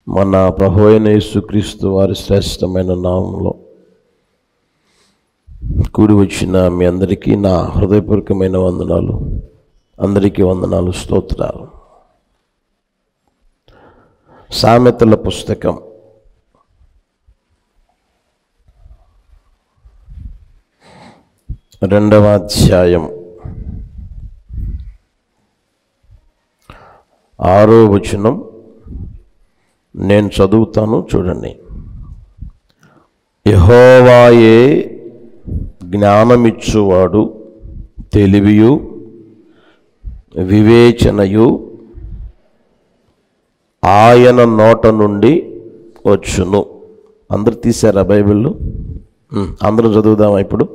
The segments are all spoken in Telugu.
మన ప్రభు అయిన యేసుక్రీస్తు వారి శ్రేష్టమైన నామంలో కూడి వచ్చిన మీ అందరికీ నా హృదయపూర్వకమైన వందనాలు అందరికీ వందనాలు స్తోత్రాలు సామెతల పుస్తకం రెండవ అధ్యాయం ఆరో వచనం నేను చదువుతాను చూడండి యహోవాయే జ్ఞానమిచ్చువాడు తెలివియు వివేచనయు ఆయన నోట నుండి వచ్చును అందరు తీశారా బైబిల్ అందరూ చదువుదామా ఇప్పుడు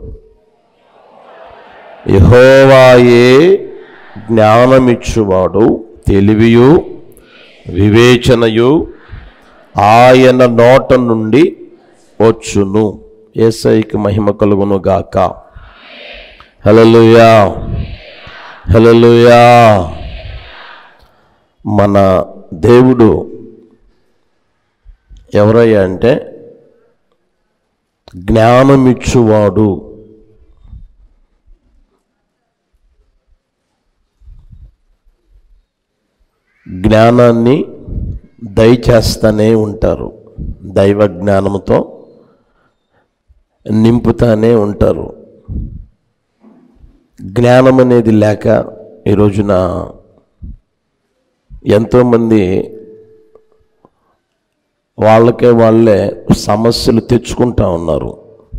యహోవాయే జ్ఞానమిచ్చువాడు తెలివియు వివేచనయు ఆయన నోట నుండి వచ్చును ఏసైకి మహిమ కలుగును గాక హలలుయా హలలుయా మన దేవుడు ఎవరయ్యా అంటే జ్ఞానమిచ్చువాడు జ్ఞానాన్ని దయచేస్తూనే ఉంటారు దైవ జ్ఞానంతో నింపుతానే ఉంటారు జ్ఞానం అనేది లేక ఈ రోజున ఎంతోమంది వాళ్ళకే వాళ్ళే సమస్యలు తెచ్చుకుంటా ఉన్నారు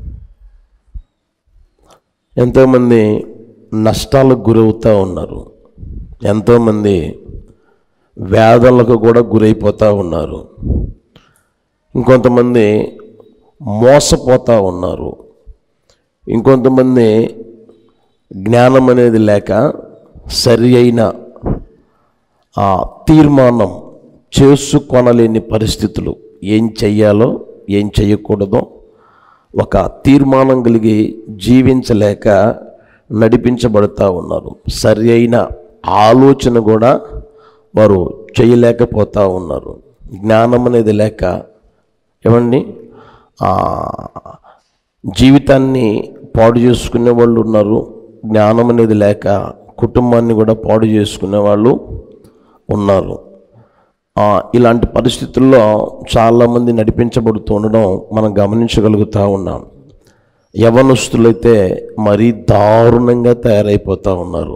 ఎంతోమంది నష్టాలకు గురవుతూ ఉన్నారు ఎంతోమంది వేదనలకు కూడా గురైపోతూ ఉన్నారు ఇంకొంతమంది మోసపోతూ ఉన్నారు ఇంకొంతమంది జ్ఞానం అనేది లేక సరి అయిన ఆ తీర్మానం చేసుకొనలేని పరిస్థితులు ఏం చెయ్యాలో ఏం చెయ్యకూడదో ఒక తీర్మానం కలిగి జీవించలేక నడిపించబడుతూ ఉన్నారు సరి అయిన ఆలోచన కూడా వారు చేయలేకపోతూ ఉన్నారు జ్ఞానం అనేది లేక ఏమండి జీవితాన్ని పాడు చేసుకునే వాళ్ళు ఉన్నారు జ్ఞానం అనేది లేక కుటుంబాన్ని కూడా పాడు చేసుకునే వాళ్ళు ఉన్నారు ఇలాంటి పరిస్థితుల్లో చాలామంది నడిపించబడుతూ ఉండడం మనం గమనించగలుగుతూ ఉన్నాం యవనస్తులైతే మరీ దారుణంగా తయారైపోతూ ఉన్నారు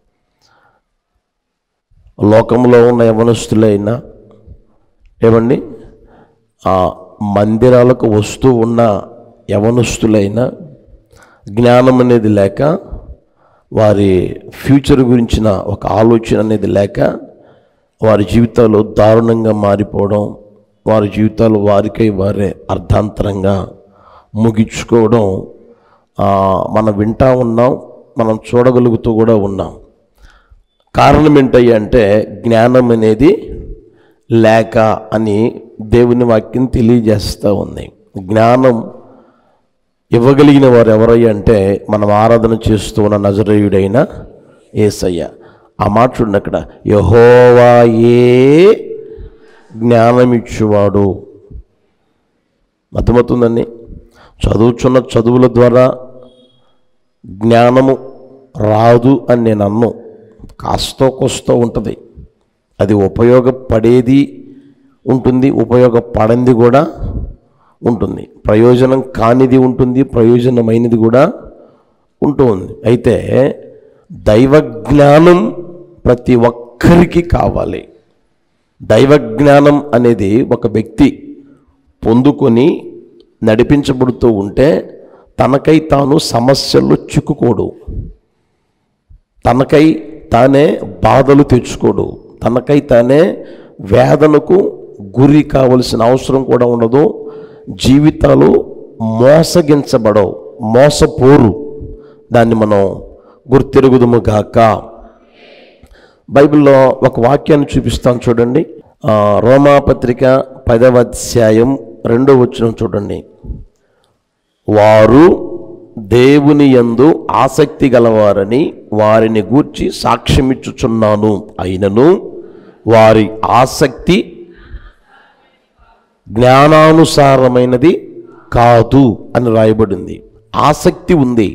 లోకంలో ఉన్న యవనస్తులైనా ఏమండి ఆ మందిరాలకు వస్తూ ఉన్న యవనస్తులైనా జ్ఞానం అనేది లేక వారి ఫ్యూచర్ గురించిన ఒక ఆలోచన అనేది లేక వారి జీవితాలు దారుణంగా మారిపోవడం వారి జీవితాలు వారికై వారే అర్ధాంతరంగా ముగించుకోవడం మనం వింటా ఉన్నాం మనం చూడగలుగుతూ కూడా ఉన్నాం కారణం ఏంటయ్యా అంటే జ్ఞానం అనేది లేక అని దేవుని వాక్యం తెలియజేస్తూ ఉంది జ్ఞానం ఇవ్వగలిగిన వారు ఎవరయ్యా అంటే మనం ఆరాధన చేస్తూ ఉన్న నజరేయుడైన ఏసయ్య ఆ మాట చూడండి అక్కడ యహోవాయే జ్ఞానమిచ్చువాడు అర్థమవుతుందండి చదువుచున్న చదువుల ద్వారా జ్ఞానము రాదు అని నేను అన్ను కాస్తో కోస్తో ఉంటుంది అది ఉపయోగపడేది ఉంటుంది ఉపయోగపడింది కూడా ఉంటుంది ప్రయోజనం కానిది ఉంటుంది ప్రయోజనమైనది కూడా ఉంటుంది అయితే దైవ జ్ఞానం ప్రతి ఒక్కరికి కావాలి దైవ జ్ఞానం అనేది ఒక వ్యక్తి పొందుకొని నడిపించబడుతూ ఉంటే తనకై తాను సమస్యల్లో చిక్కుకోడు తనకై తానే బాధలు తెచ్చుకోడు తనకై తానే వేదనకు గురి కావలసిన అవసరం కూడా ఉండదు జీవితాలు మోసగించబడవు మోసపోరు దాన్ని మనం గుర్తిరుగుదుము గాక బైబిల్లో ఒక వాక్యాన్ని చూపిస్తాను చూడండి రోమాపత్రిక పదవ అధ్యాయం రెండో వచ్చిన చూడండి వారు దేవుని యందు ఆసక్తి గలవారని వారిని గూర్చి సాక్ష్యమిచ్చుచున్నాను అయినను వారి ఆసక్తి జ్ఞానానుసారమైనది కాదు అని రాయబడింది ఆసక్తి ఉంది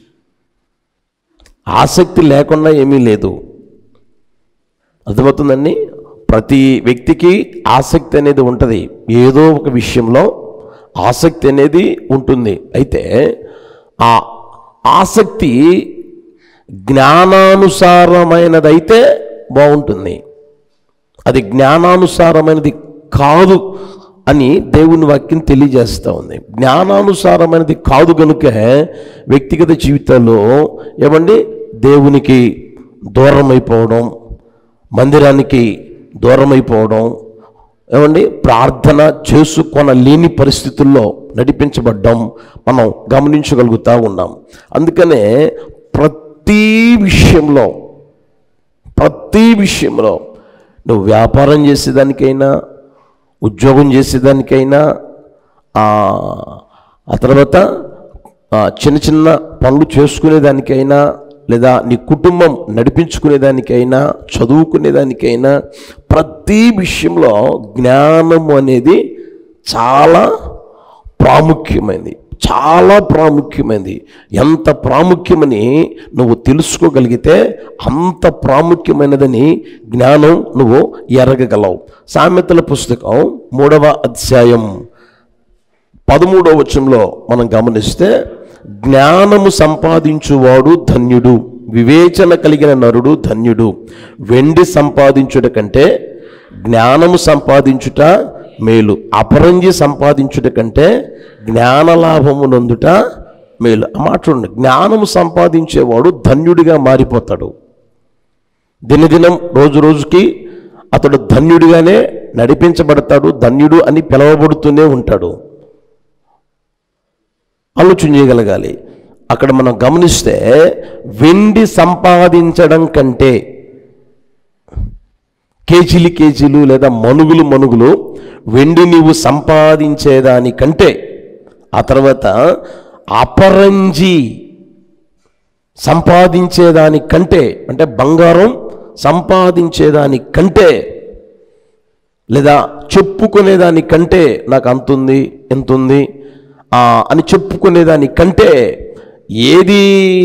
ఆసక్తి లేకుండా ఏమీ లేదు అర్థమవుతుందండి ప్రతి వ్యక్తికి ఆసక్తి అనేది ఉంటుంది ఏదో ఒక విషయంలో ఆసక్తి అనేది ఉంటుంది అయితే ఆ ఆసక్తి జ్ఞానానుసారమైనదైతే బాగుంటుంది అది జ్ఞానానుసారమైనది కాదు అని దేవుని వాక్యం తెలియజేస్తూ ఉంది జ్ఞానానుసారమైనది కాదు కనుక వ్యక్తిగత జీవితాల్లో ఏమండి దేవునికి దూరం అయిపోవడం మందిరానికి దూరం అయిపోవడం ఏమండి ప్రార్థన చేసుకొనలేని పరిస్థితుల్లో నడిపించబడ్డం మనం గమనించగలుగుతూ ఉన్నాం అందుకనే ప్రతి విషయంలో ప్రతి విషయంలో నువ్వు వ్యాపారం చేసేదానికైనా ఉద్యోగం చేసేదానికైనా ఆ ఆ తర్వాత ఆ, చిన్న చిన్న పనులు చేసుకునేదానికైనా లేదా నీ కుటుంబం నడిపించుకునేదానికైనా చదువుకునేదానికైనా ప్రతి విషయంలో జ్ఞానం అనేది చాలా ప్రాముఖ్యమైనది చాలా ప్రాముఖ్యమైనది ఎంత ప్రాముఖ్యమని నువ్వు తెలుసుకోగలిగితే అంత ప్రాముఖ్యమైనదని జ్ఞానం నువ్వు ఎరగగలవు సామెతల పుస్తకం మూడవ అధ్యాయం పదమూడవ వచనంలో మనం గమనిస్తే జ్ఞానము సంపాదించువాడు ధన్యుడు వివేచన కలిగిన నరుడు ధన్యుడు వెండి సంపాదించుట కంటే జ్ఞానము సంపాదించుట మేలు అపరంజి సంపాదించుట కంటే జ్ఞానలాభము నొందుట మేలు ఆ మాట చూడండి జ్ఞానము సంపాదించేవాడు ధన్యుడిగా మారిపోతాడు దినదినం రోజు రోజుకి అతడు ధన్యుడిగానే నడిపించబడతాడు ధన్యుడు అని పిలువబడుతూనే ఉంటాడు ఆలోచన చేయగలగాలి అక్కడ మనం గమనిస్తే వెండి సంపాదించడం కంటే కేజీలు కేజీలు లేదా మనుగులు మనుగులు వెండి నీవు సంపాదించేదానికంటే ఆ తర్వాత అపరంజి సంపాదించేదానికంటే అంటే బంగారం సంపాదించేదానికంటే లేదా చెప్పుకునేదానికంటే నాకు అంతుంది ఎంతుంది ఆ, అని చెప్పుకునేదానికంటే ఏది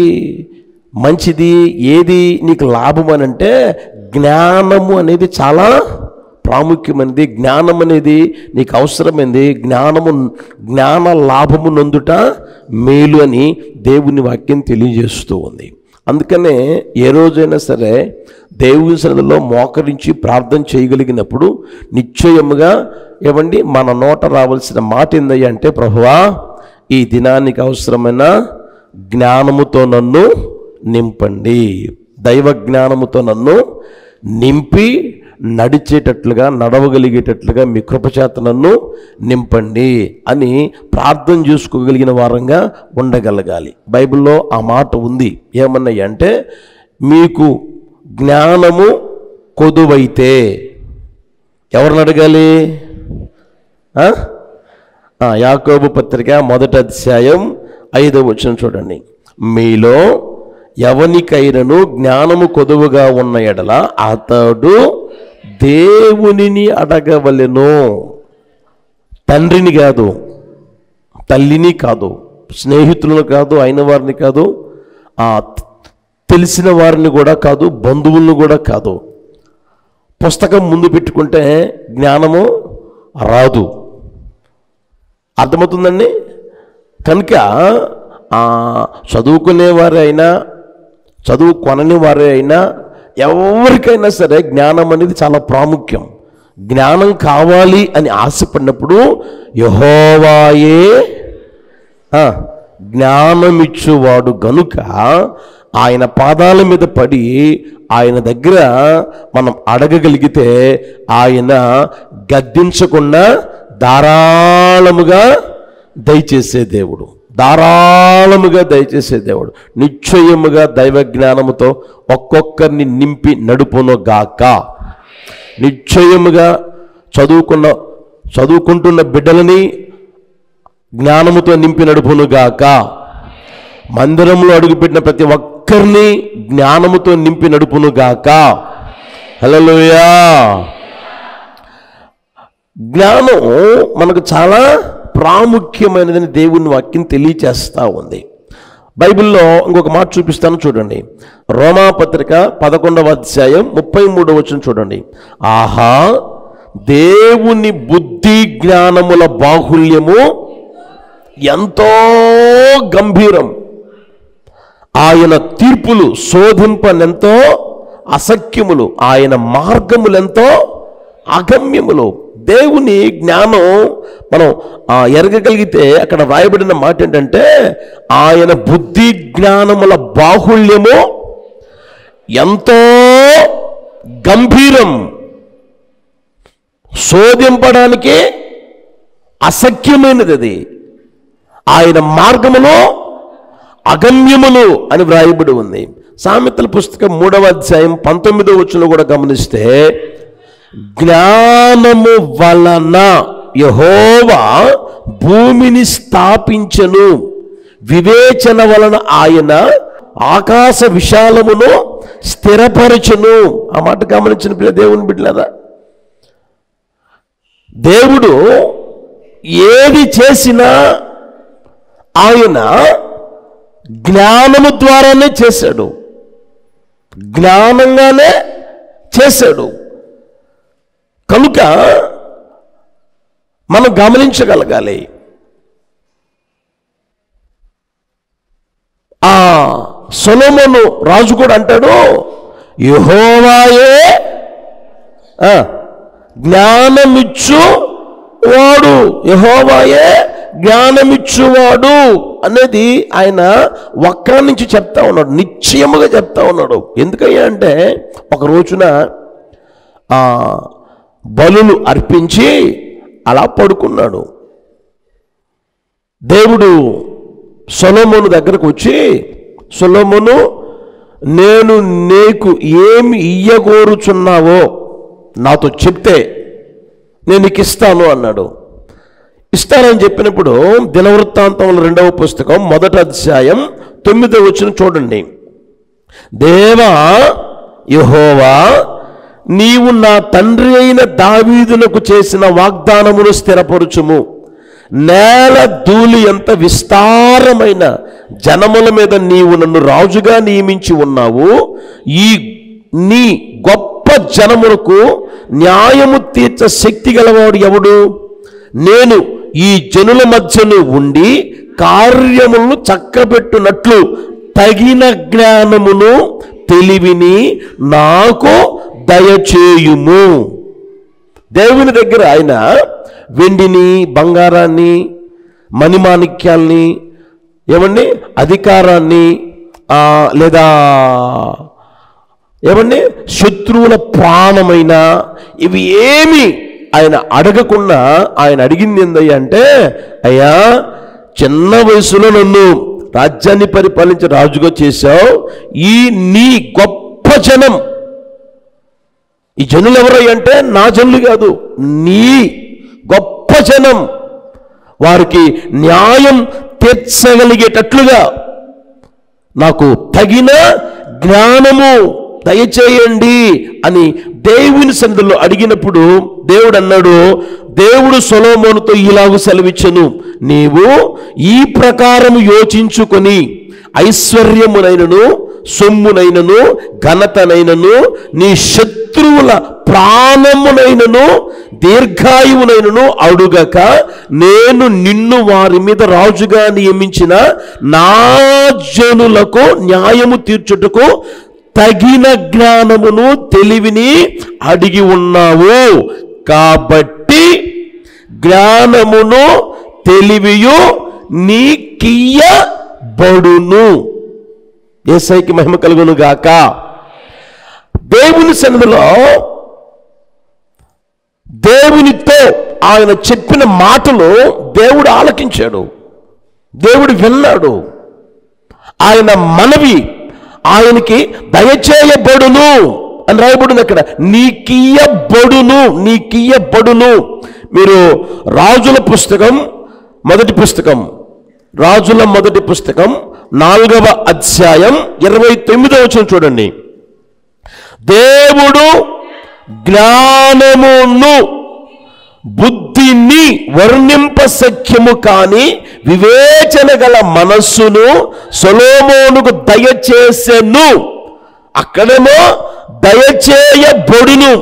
మంచిది ఏది నీకు లాభం అని అంటే జ్ఞానము అనేది చాలా ప్రాముఖ్యమైనది జ్ఞానం అనేది నీకు అవసరమైనది జ్ఞానము జ్ఞాన లాభము నొందుట మేలు అని దేవుని వాక్యం తెలియజేస్తూ ఉంది అందుకనే ఏ రోజైనా సరే దేవుని సన్నిధిలో మోకరించి ప్రార్థన చేయగలిగినప్పుడు నిశ్చయముగా ఏమండి మన నోట రావాల్సిన మాట ఏందయ్యా అంటే ప్రభువా ఈ దినానికి అవసరమైన జ్ఞానముతో నన్ను నింపండి దైవ జ్ఞానముతో నన్ను నింపి నడిచేటట్లుగా నడవగలిగేటట్లుగా మీ కృపచేత నన్ను నింపండి అని ప్రార్థన చేసుకోగలిగిన వారంగా ఉండగలగాలి బైబిల్లో ఆ మాట ఉంది ఏమన్నాయి అంటే మీకు జ్ఞానము కొదువైతే ఎవరిని అడగాలి ఆ? ఆ, యాకోబు పత్రిక మొదటి అధ్యాయం ఐదవ వచనం చూడండి మీలో ఎవనికైనను జ్ఞానము కొదువుగా ఉన్న ఎడల అతడు దేవునిని అడగవలెను తండ్రిని కాదు తల్లిని కాదు స్నేహితులను కాదు అయిన వారిని కాదు ఆ తెలిసిన వారిని కూడా కాదు బంధువులను కూడా కాదు పుస్తకం ముందు పెట్టుకుంటే జ్ఞానము రాదు అర్థమవుతుందండి కనుక ఆ, చదువుకునే వారే అయినా చదువు కొనని వారే అయినా ఎవరికైనా సరే జ్ఞానం అనేది చాలా ప్రాముఖ్యం జ్ఞానం కావాలి అని ఆశపడినప్పుడు యహోవాయే ఆ, జ్ఞానమిచ్చువాడు గనుక ఆయన పాదాల మీద పడి ఆయన దగ్గర మనం అడగగలిగితే ఆయన గద్దించకుండా ధారాళముగా దయచేసే దేవుడు ధారాళముగా దయచేసే దేవుడు నిశ్చయముగా దైవ జ్ఞానముతో ఒక్కొక్కరిని నింపి నడుపును గాక నిశ్చయముగా చదువుకున్న చదువుకుంటున్న బిడ్డలని జ్ఞానముతో నింపి నడుపునుగాక మందిరంలో అడుగుపెట్టిన ప్రతి ఒక్కరిని జ్ఞానముతో నింపి నడుపునుగాక హలోయా జ్ఞానం మనకు చాలా ప్రాముఖ్యమైనదని దేవుని వాక్యం తెలియచేస్తూ ఉంది బైబిల్లో ఇంకొక మాట చూపిస్తాను చూడండి రోమాపత్రిక పదకొండవ అధ్యాయం ముప్పై మూడవ వచ్చిన చూడండి ఆహా దేవుని బుద్ధి జ్ఞానముల బాహుల్యము ఎంతో గంభీరం ఆయన తీర్పులు శోధింపనెంతో అసఖ్యములు ఆయన మార్గములెంతో అగమ్యములు దేవుని జ్ఞానం మనం ఆ, ఎరగగలిగితే అక్కడ రాయబడిన మాట ఏంటంటే ఆయన బుద్ధి జ్ఞానముల బాహుళ్యము ఎంతో గంభీరం శోధింపడానికి అసఖ్యమైనది అది ఆయన మార్గములో అగమ్యములు అని వ్రాయబడి ఉంది సామెతల పుస్తకం మూడవ అధ్యాయం పంతొమ్మిదవ వచ్చులో కూడా గమనిస్తే జ్ఞానము వలన యహోవా భూమిని స్థాపించను వివేచన వలన ఆయన ఆకాశ విశాలమును స్థిరపరచును ఆ మాట గమనించిన పిల్ల దేవుని బిడ్డలారా దేవుడు ఏది చేసినా ఆయన జ్ఞానము ద్వారానే చేశాడు జ్ఞానంగానే చేశాడు కనుక మనం గమనించగలగాలి ఆ సొలొమోను రాజు కూడా అంటాడు యహోవాయే ఆ, జ్ఞానమిచ్చు వాడు యహోవాయే జ్ఞానమిచ్చువాడు అనేది ఆయన ఒక్క నుంచి చెప్తా ఉన్నాడు నిశ్చయముగా చెప్తా ఉన్నాడు ఎందుకయ్యా అంటే ఒక రోజున ఆ బలులు అర్పించి అలా పడుకున్నాడు దేవుడు సొలొమోను దగ్గరకు వచ్చి సొలొమోను నేను నీకు ఏమి ఇయ్యగోరుచున్నావో నాతో చెప్తే నేను నీకు ఇస్తాను అన్నాడు ఇస్తానని చెప్పినప్పుడు దినవృత్తాంతముల రెండవ పుస్తకం మొదటి అధ్యాయం తొమ్మిదవ వచ్చిన చూడండి దేవా యహోవా నీవు నా తండ్రి అయిన దావీదులకు చేసిన వాగ్దానమును స్థిరపరుచుము నేల ధూళి ఎంత విస్తారమైన జనముల మీద నీవు నన్ను రాజుగా నియమించి ఉన్నావు ఈ నీ గొప్ప జనములకు న్యాయము తీర్చ శక్తి గలవాడు ఎవడు నేను ఈ జనుల మధ్యను ఉండి కార్యములను చక్కబెట్టునట్లు తగిన జ్ఞానమును తెలివిని నాకు దయచేయుము దేవుని దగ్గర ఆయన వెండిని బంగారాన్ని మణిమాణిక్యాల్ని ఏమండి అధికారాన్ని ఆ, లేదా ఏమండి శత్రువుల ప్రాణమైన ఇవి ఏమి ఆయన అడగకుండా ఆయన అడిగింది ఏందయ్యా అంటే అయ్యా చిన్న వయసులో నన్ను రాజ్యాన్ని పరిపాలించే రాజుగా చేశావు ఈ నీ గొప్ప జనం ఈ జనులు ఎవరై అంటే నా జనులు కాదు నీ గొప్ప జనం వారికి న్యాయం తీర్చగలిగేటట్లుగా నాకు తగిన జ్ఞానము దయచేయండి అని దేవుని సందులో అడిగినప్పుడు దేవుడు అన్నాడు దేవుడు సొలోమోనుతో ఇలాగు సెలవిచ్చను నీవు ఈ ప్రకారం యోచించుకొని ఐశ్వర్యమునైనను సొమ్మునైనను ఘనతనైనను నీ శత్రువుల ప్రాణమునైనను దీర్ఘాయువునైనను అడుగక నేను నిన్ను వారి మీద రాజుగా నియమించిన నా జనులకు న్యాయము తీర్చుటకు తగిన జ్ఞానమును తెలివిని అడిగి ఉన్నావు కాబట్టి జ్ఞానమును తెలివియు నీకియ్యబడును ఏసైకి మహిమ కలుగును గాక దేవుని సన్నిధిలో దేవునితో ఆయన చెప్పిన మాటలు దేవుడు ఆలకించాడు దేవుడు విన్నాడు ఆయన మనవి ఆయనకి దయచేయబడును అని రాయబడింది అక్కడ నీకియ్యబడును నీకియ్యబడును మీరు రాజుల పుస్తకం మొదటి పుస్తకం రాజుల మొదటి పుస్తకం నాలుగవ అధ్యాయం ఇరవై తొమ్మిదవ వచ్చిన చూడండి దేవుడు జ్ఞానమును బుద్ధిని వర్ణింప సఖ్యము కాని వివేచన గల మనస్సును సొలోమోనుకు దయచేసెను అక్కడేమో దయచేయబడును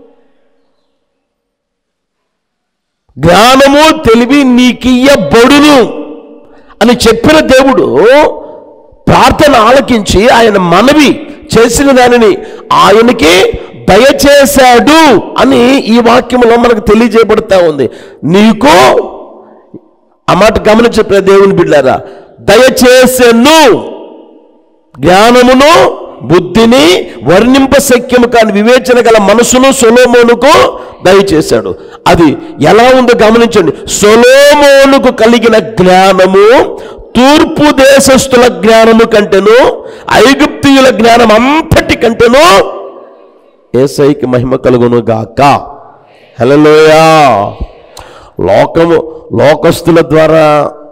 జ్ఞానము తెలివి నీకియ్యబడును అని చెప్పిన దేవుడు ప్రార్థన ఆలకించి ఆయన మనవి చేసిన దానిని ఆయనకి దయచేశాడు అని ఈ వాక్యంలో మనకు తెలియజేయబడతా ఉంది నీకు ఆ మాట గమనించే ప్రియ దేవుని బిడ్డారా దయచేసెను జ్ఞానమును బుద్ధిని వర్ణింప శక్యము కాని వివేచన గల మనసును సొలోమోనుకు దయచేశాడు అది ఎలా ఉందో గమనించండి సొలోమోనుకు కలిగిన జ్ఞానము తూర్పు దేశస్థుల జ్ఞానము కంటేను ఐగుప్తీయుల జ్ఞానం అంతటి కంటేను ఏసైకి మహిమ కలుగును గాక హలోయా లోకము లోకస్తుల ద్వారా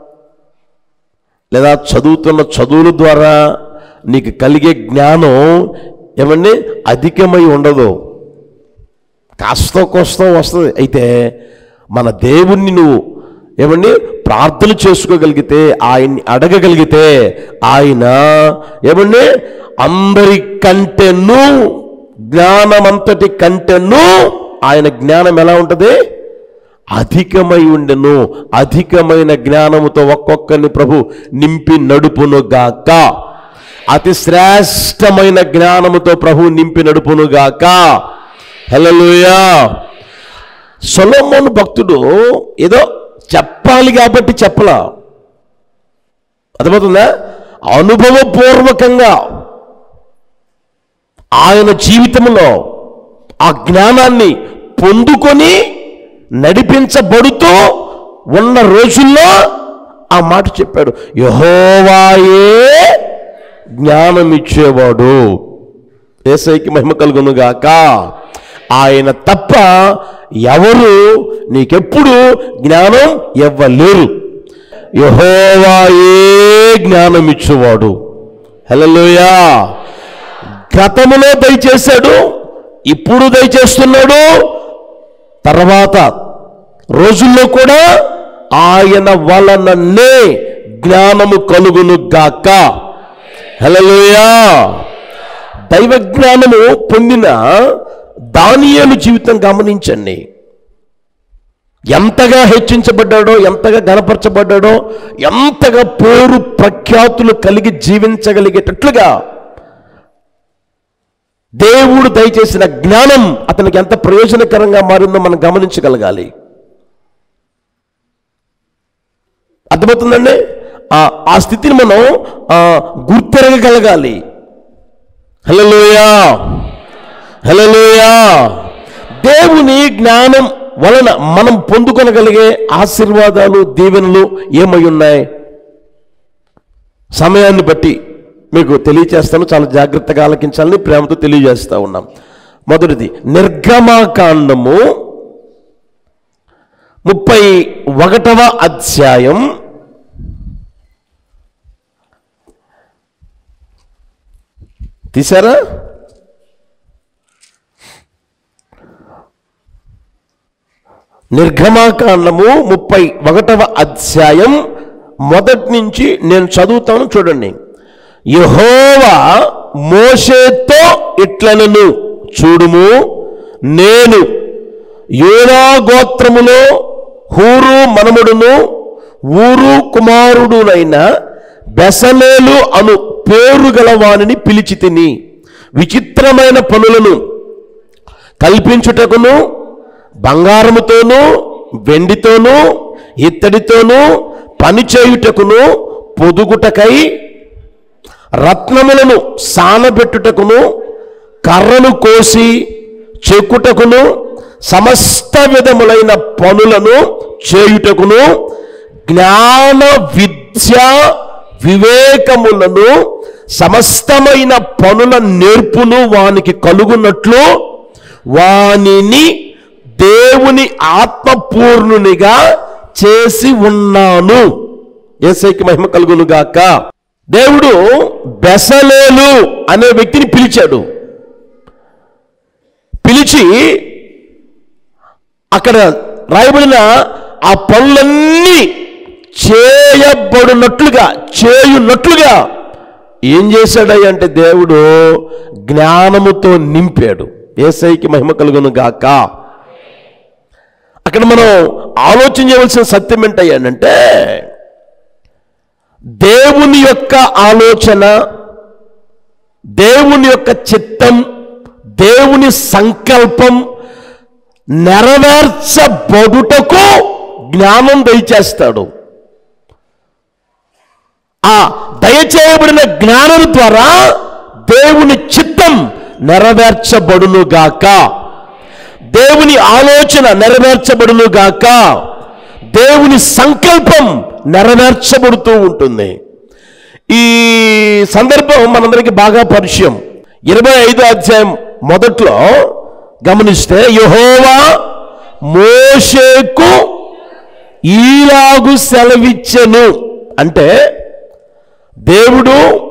లేదా చదువుతున్న చదువుల ద్వారా నీకు కలిగే జ్ఞానం ఏమండి అధికమై ఉండదు కాస్త కోస్తో వస్తుంది అయితే మన దేవుణ్ణి నువ్వు ఏమండి ప్రార్థన చేసుకోగలిగితే ఆయన్ని అడగగలిగితే ఆయన ఏమండి అందరికంటేను జ్ఞానమంతటి కంటేను ఆయన జ్ఞానం ఎలా ఉంటుంది అధికమై ఉండెను అధికమైన జ్ఞానముతో ఒక్కొక్కరిని ప్రభు నింపి నడుపును గాక అతి శ్రేష్టమైన జ్ఞానముతో ప్రభు నింపి నడుపును గాక హల్లెలూయా సొలొమోను భక్తుడు ఏదో చెప్పాలి కాబట్టి చెప్పలా అర్థమవుతుందా అనుభవపూర్వకంగా ఆయన జీవితంలో ఆ జ్ఞానాన్ని పొందుకొని నడిపించబడుతూ ఉన్న రోజుల్లో ఆ మాట చెప్పాడు యహోవాయే జ్ఞానం ఇచ్చేవాడు ఏసైకి మహిమ కలుగును గాక ఆయన తప్ప ఎవరు నీకెప్పుడు జ్ఞానం ఇవ్వలేరు యహోవాయే జ్ఞానం ఇచ్చేవాడు హలోయా గతములో దయచేశాడు ఇప్పుడు దయచేస్తున్నాడు తర్వాత రోజుల్లో కూడా ఆయన వలననే జ్ఞానము కలుగును గాక హలోయా దైవ జ్ఞానము పొందిన దానియేలు జీవితం గమనించండి ఎంతగా హెచ్చించబడ్డాడో ఎంతగా గనపరచబడ్డాడో ఎంతగా పేరు ప్రఖ్యాతులు కలిగి జీవించగలిగేటట్లుగా దేవుడు దయచేసిన జ్ఞానం అతనికి ఎంత ప్రయోజనకరంగా మారిందో మనం గమనించగలగాలి అర్థమవుతుందండి ఆ ఆ స్థితిని మనం ఆ, గుర్తెరగగలగాలి హలోయా హలోయా దేవుని జ్ఞానం వలన మనం పొందుకొనగలిగే ఆశీర్వాదాలు దీవెనలు ఏమై ఉన్నాయి సమయాన్ని బట్టి మీకు తెలియచేస్తాను చాలా జాగ్రత్తగా ఆలకించాలని ప్రేమతో తెలియజేస్తా ఉన్నాం మొదటిది నిర్గమాకాండము ముప్పై ఒకటవ అధ్యాయం తీసారా నిర్గమాకాండము ముప్పై ఒకటవ అధ్యాయం మొదటి నుంచి నేను చదువుతాను చూడండి యహోవా మోషేతో ఇట్లనను చూడుము నేను యోనా గోత్రములో హూరు మనముడును ఊరు కుమారుడునైన బెసలేలు అను పేరు గల వానిని పిలిచి తిని విచిత్రమైన పనులను కల్పించుటకును బంగారముతోనూ వెండితోనూ ఇత్తడితోనూ పని చేయుటకును పొదుగుటకై రత్నములను సానబెట్టుటకును కర్రను కోసి చెక్కుటకును సమస్త విధములైన పనులను చేయుటకును జ్ఞాన విద్య వివేకములను సమస్తమైన పనుల నేర్పును వానికి కలుగునట్లు వానిని దేవుని ఆత్మపూర్ణునిగా చేసి ఉన్నాను ఏసైకి మహిమ కలుగును గాక దేవుడు బెసలేలు అనే వ్యక్తిని పిలిచాడు పిలిచి అక్కడ రాయబడిన ఆ పనులన్నీ చేయబడినట్లుగా చేయునట్లుగా ఏం చేశాడయ్య అంటే దేవుడు జ్ఞానముతో నింపాడు ఏసైకి మహిమ కలుగును గాక అక్కడ మనం ఆలోచన చేయవలసిన సత్యం ఏంటయ్యానంటే దేవుని యొక్క ఆలోచన దేవుని యొక్క చిత్తం దేవుని సంకల్పం నెరవేర్చబడుటకు జ్ఞానం దయచేస్తాడు ఆ దయచేయబడిన జ్ఞానం ద్వారా దేవుని చిత్తం నెరవేర్చబడునుగాక దేవుని ఆలోచన నెరవేర్చబడునుగాక దేవుని సంకల్పం నెరవేర్చబడుతూ ఉంటుంది ఈ సందర్భం మనందరికీ బాగా పరిచయం ఇరవై ఐదో అధ్యాయం మొదట్లో గమనిస్తే యహోవా మోషేకు ఈలాగు సెలవిచ్చెను అంటే దేవుడు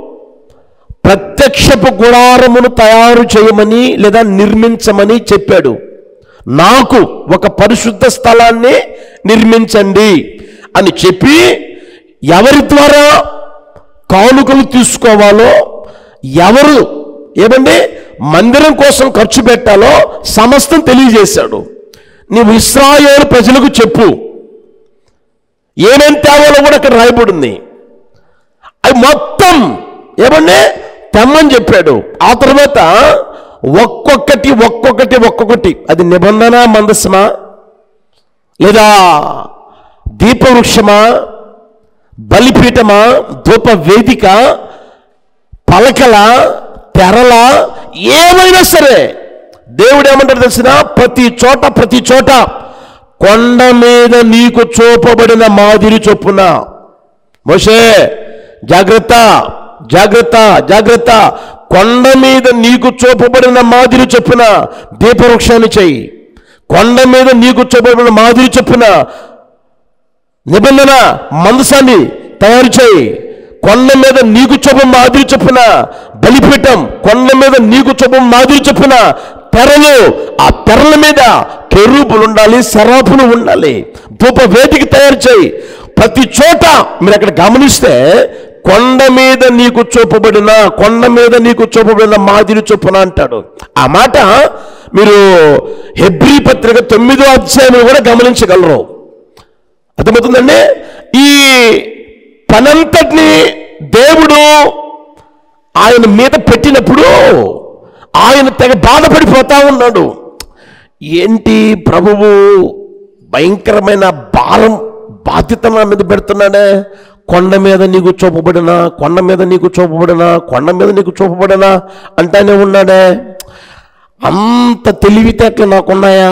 ప్రత్యక్షపు గుడారమును తయారు చేయమని లేదా నిర్మించమని చెప్పాడు నాకు ఒక పరిశుద్ధ స్థలాన్ని నిర్మించండి అని చెప్పి ఎవరి ద్వారా కానుకలు తీసుకోవాలో ఎవరు ఏమండి మందిరం కోసం ఖర్చు పెట్టాలో సమస్తం తెలియజేశాడు నీవు ఇస్రాయేల్ ప్రజలకు చెప్పు ఏమేం తేవాలో కూడా అక్కడ రాయబడింది అవి మొత్తం ఏమండి తెమ్మని చెప్పాడు ఆ తర్వాత ఒక్కొక్కటి ఒక్కొక్కటి ఒక్కొక్కటి అది నిబంధన మందస్మా లేదా దీపవృక్షమా బలిపీఠమా ధూప వేదిక పలకల తెరల ఏమైనా సరే దేవుడు ఏమంటారు తెలిసిన ప్రతి చోట ప్రతి చోట కొండ మీద నీకు చూపబడిన మాదిరి చొప్పున మోషే జాగ్రత్త జాగ్రత్త జాగ్రత్త కొండ మీద నీకు చూపబడిన మాదిరి చొప్పున దీపవృక్షాన్ని చెయ్యి కొండ మీద నీకు చూపబడిన మాదిరి చొప్పున నిబంధన మందసాన్ని తయారు చేయి కొండ మీద నీకు చొప్పున మాదిరి చొప్పున బలిపీఠం కొండ మీద నీకు చొప్పున మాదిరి చొప్పున తెరలు ఆ తెరల మీద కెరూపులు ఉండాలి శరాపులు ఉండాలి ధూప వేదిక తయారు చేయి ప్రతి చోట మీరు అక్కడ గమనిస్తే కొండ మీద నీకు చూపబడిన కొండ మీద నీకు చూపబడిన మాదిరి చొప్పున అంటాడు ఆ మాట మీరు హెబ్రీ పత్రిక తొమ్మిదో అధ్యాయం కూడా గమనించగలరు అర్థమవుతుందండి ఈ పనంతటిని దేవుడు ఆయన మీద పెట్టినప్పుడు ఆయన తెగ బాధపడిపోతా ఉన్నాడు ఏంటి ప్రభువు భయంకరమైన భారం బాధ్యత నా మీద పెడుతున్నాడే కొండ మీద నీకు చూపబడిన కొండ మీద నీకు చూపబడిన కొండ మీద నీకు చూపబడిన అంటానే ఉన్నాడే అంత తెలివితేటలు నాకున్నాయా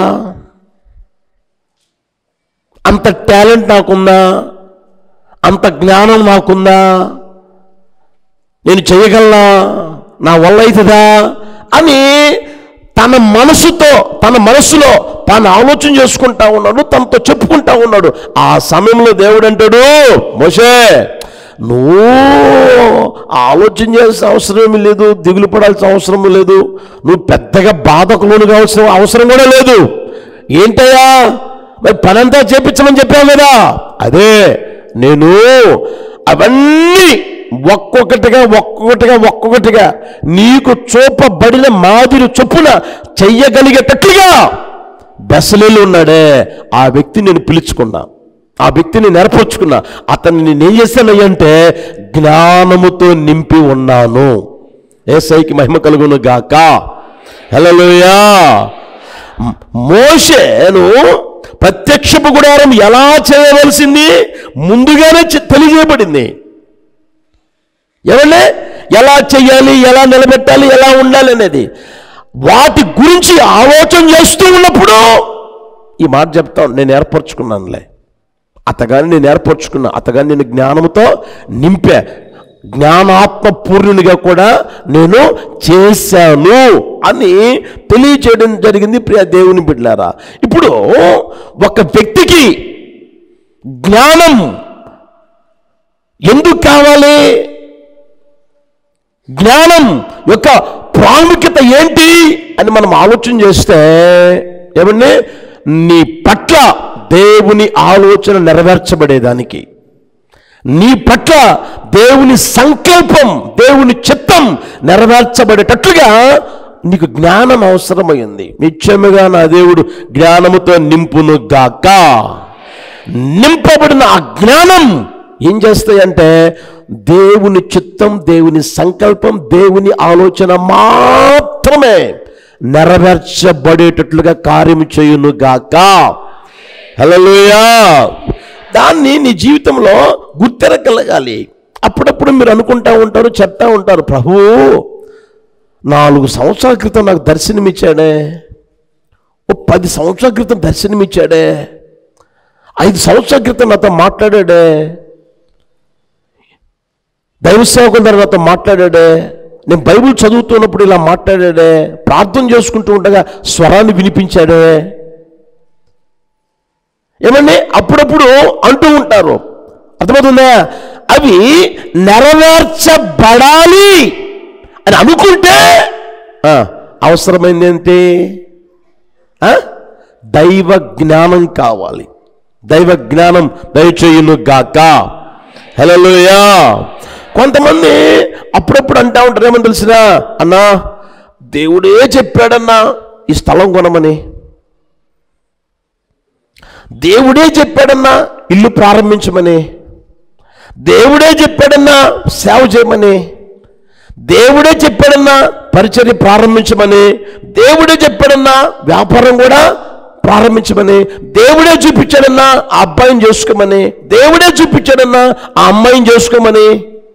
అంత టాలెంట్ నాకుందా అంత జ్ఞానం నాకుందా నేను చేయగలనా నా వల్ల అవుతుందా అని తన మనసుతో తన మనసులో తాను ఆలోచన చేసుకుంటా ఉన్నాడు తనతో చెప్పుకుంటా ఉన్నాడు ఆ సమయంలో దేవుడు అంటాడు మోషే నువ్వు ఆలోచన చేయాల్సిన అవసరం లేదు దిగులు పడాల్సిన అవసరం లేదు నువ్వు పెద్దగా బాధకు లోను కావాల్సిన అవసరం కూడా లేదు ఏంటయ్యా మరి పనంతా చేపించమని చెప్పావు కదా అదే నేను అవన్నీ ఒక్కొక్కటిగా ఒక్కొక్కటిగా ఒక్కొక్కటిగా నీకు చూపబడిన మాదిరి చొప్పున చెయ్యగలిగేటట్లుగా బెసలేలు ఉన్నాడే ఆ వ్యక్తిని నేను పిలుచుకున్నా ఆ వ్యక్తిని నేర్పరచుకున్నా అతన్ని నేను ఏం చేశానయ్యంటే జ్ఞానముతో నింపి ఉన్నాను ఏసైకి మహిమ కలుగును గాక హలోయా మోషేను ప్రత్యక్షపు గుడారం ఎలా చేయవలసింది ముందుగానే చె- తెలియజేయబడింది ఏమండి ఎలా చెయ్యాలి ఎలా నిలబెట్టాలి ఎలా ఉండాలి అనేది వాటి గురించి ఆలోచన చేస్తూ ఉన్నప్పుడు ఈ మాట చెప్తాను నేను ఏర్పరచుకున్నానులే అతగాని నేను ఏర్పరచుకున్నా అతగాని నేను జ్ఞానంతో నింపా జ్ఞానాత్మ పూర్ణునిగా కూడా నేను చేశాను అని తెలియచేయడం జరిగింది ప్రియ దేవుని బిడ్డారా ఇప్పుడు ఒక వ్యక్తికి జ్ఞానం ఎందుకు కావాలి జ్ఞానం యొక్క ప్రాముఖ్యత ఏంటి అని మనం ఆలోచన చేస్తే ఏమండి నీ పట్ల దేవుని ఆలోచన నెరవేర్చబడేదానికి నీ పట్ల దేవుని సంకల్పం దేవుని చిత్తం నెరవేర్చబడేటట్లుగా నీకు జ్ఞానం అవసరమైంది నిత్యముగా నా దేవుడు జ్ఞానముతో నింపును గాక నింపబడిన ఆ జ్ఞానం ఏం చేస్తాయంటే దేవుని చిత్తం దేవుని సంకల్పం దేవుని ఆలోచన మాత్రమే నెరవేర్చబడేటట్లుగా కార్యం చేయును గాక హల్లెలూయా దాన్ని నీ జీవితంలో గుర్తెరగలగాలి అప్పుడప్పుడు మీరు అనుకుంటా ఉంటారు చెప్తా ఉంటారు ప్రభు నాలుగు సంవత్సరాల క్రితం నాకు దర్శనమిచ్చాడే ఓ పది సంవత్సరాల క్రితం దర్శనమిచ్చాడే ఐదు సంవత్సరాల క్రితం నాతో మాట్లాడాడే దైవ సేవకుల ద్వారా నాతో మాట్లాడాడే నేను బైబిల్ చదువుతున్నప్పుడు ఇలా మాట్లాడాడే ప్రార్థన చేసుకుంటూ ఉండగా స్వరాన్ని వినిపించాడే ఏమండి అప్పుడప్పుడు అంటూ ఉంటారు అర్థమవుతుందా అవి నెరవేర్చబడాలి అని అనుకుంటే ఆ, అవసరమైంది ఏంటి ఆ? దైవ జ్ఞానం కావాలి దైవ జ్ఞానం దయచేయును గాక హలోయా కొంతమంది అప్పుడప్పుడు అంటా ఉంటారు ఏమని తెలిసినా అన్నా దేవుడే చెప్పాడన్నా ఈ స్థలం కొనమని దేవుడే చెప్పాడన్నా ఇల్లు ప్రారంభించమని దేవుడే చెప్పాడన్నా సేవ చేయమని దేవుడే చెప్పాడన్నా పరిచర్య ప్రారంభించమని దేవుడే చెప్పాడన్నా వ్యాపారం కూడా ప్రారంభించమని దేవుడే చూపించాడన్నా ఆ అబ్బాయిని చేసుకోమని దేవుడే చూపించాడన్నా ఆ అమ్మాయిని చేసుకోమని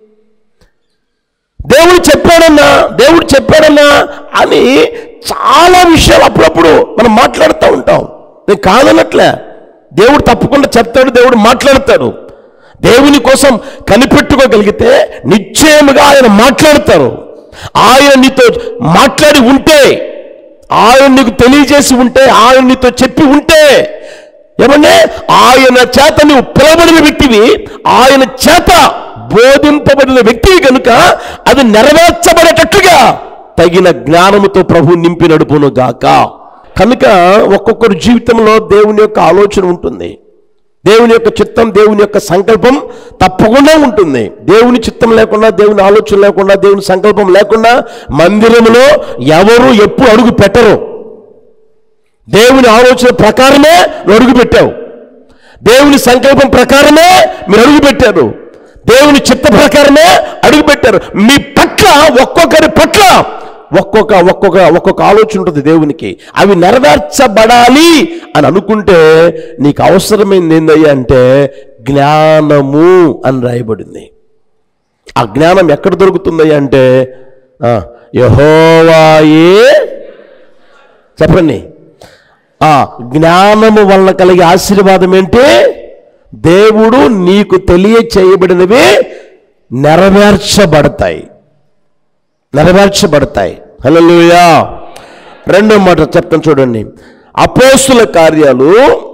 దేవుడు చెప్పాడన్నా దేవుడు చెప్పాడన్నా అని చాలా విషయాలు అప్పుడప్పుడు మనం మాట్లాడుతూ ఉంటాం నేను కాదనట్లే దేవుడు తప్పకుండా చెప్తాడు దేవుడు మాట్లాడతాడు దేవుని కోసం కనిపెట్టుకోగలిగితే నిశ్చయముగా ఆయన మాట్లాడతారు ఆయన నీతో మాట్లాడి ఉంటే ఆయన నీకు తెలియజేసి ఉంటే ఆయన నీతో చెప్పి ఉంటే ఏమన్నా ఆయన చేత నువ్వు పిలవబడిన వ్యక్తివి ఆయన చేత బోధింపబడిన వ్యక్తివి కనుక అది నెరవేర్చబడేటట్లుగా తగిన జ్ఞానముతో ప్రభు నింపి నడుపును గాక కనుక ఒక్కొక్కరి జీవితంలో దేవుని యొక్క ఆలోచన ఉంటుంది దేవుని యొక్క చిత్తం దేవుని యొక్క సంకల్పం తప్పకుండా ఉంటుంది దేవుని చిత్తం లేకుండా దేవుని ఆలోచన లేకుండా దేవుని సంకల్పం లేకుండా మందిరంలో ఎవరు ఎప్పుడు అడుగు పెట్టరు దేవుని ఆలోచన ప్రకారమే నువ్వు అడుగు పెట్టావు దేవుని సంకల్పం ప్రకారమే మీరు అడుగు పెట్టారు దేవుని చిత్త ప్రకారమే అడుగు పెట్టారు మీ పట్ల ఒక్కొక్కరి పట్ల ఒక్కొక్క ఒక్కొక్క ఒక్కొక్క ఆలోచన ఉంటుంది దేవునికి అవి నెరవేర్చబడాలి అని అనుకుంటే నీకు అవసరమైంది ఏందయ్యా అంటే జ్ఞానము అని రాయబడింది ఆ జ్ఞానం ఎక్కడ దొరుకుతుందయ్యా అంటే ఆ, యెహోవాయే చెప్పండి ఆ జ్ఞానము వలన కలిగే ఆశీర్వాదం ఏంటి దేవుడు నీకు తెలియచేయబడినవి నెరవేర్చబడతాయి నెరవేర్చబడతాయి హల్లెలూయా రెండో మాట చెప్తాను చూడండి అపోస్తుల కార్యాలు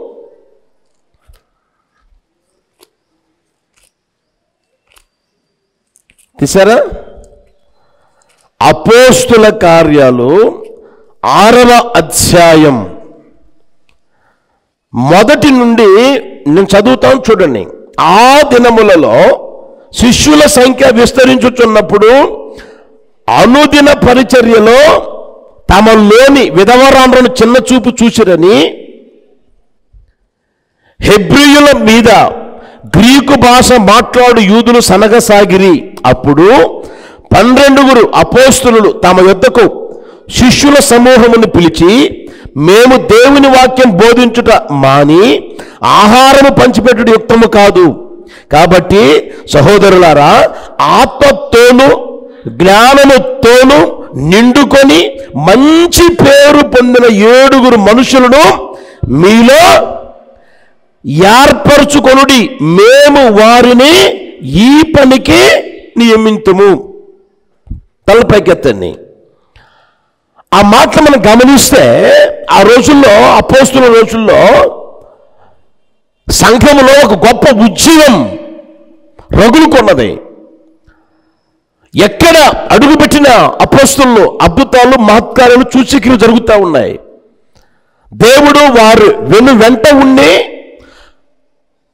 తీసారా అపోస్తుల కార్యాలు ఆరవ అధ్యాయం మొదటి నుండి నేను చదువుతాను చూడండి ఆ దినములలో శిష్యుల సంఖ్య విస్తరించుచున్నప్పుడు అనుదిన పరిచర్యలో తమలోని విధవరాండ్రను చిన్న చూపు చూసిరని హెబ్రియుల మీద గ్రీకు భాష మాట్లాడు యూదులు సనగసాగిరి అప్పుడు పన్నెండుగురు అపోస్తులు తమ యొద్దకు శిష్యుల సమూహమును పిలిచి మేము దేవుని వాక్యం బోధించుట మాని ఆహారము పంచిపెట్టుట యుక్తము కాదు కాబట్టి సహోదరులారా ఆత్మతోను జ్ఞానముతోను నిండుకొని మంచి పేరు పొందిన ఏడుగురు మనుషులను మీలో ఏర్పరచుకొనుడి మేము వారిని ఈ పనికి నియమింతుము తలపైకెత్తండి ఆ మాటలు మనం గమనిస్తే ఆ రోజుల్లో అపోస్తుల రోజుల్లో సంఘములో ఒక గొప్ప ఉద్యమం రగులుకొన్నది ఎక్కడ అడుగుపెట్టిన అపోస్తులు అద్భుతాలు మహత్కారాలు సూచక్రియలు జరుగుతూ ఉన్నాయి దేవుడు వారు వెను వెంట ఉండి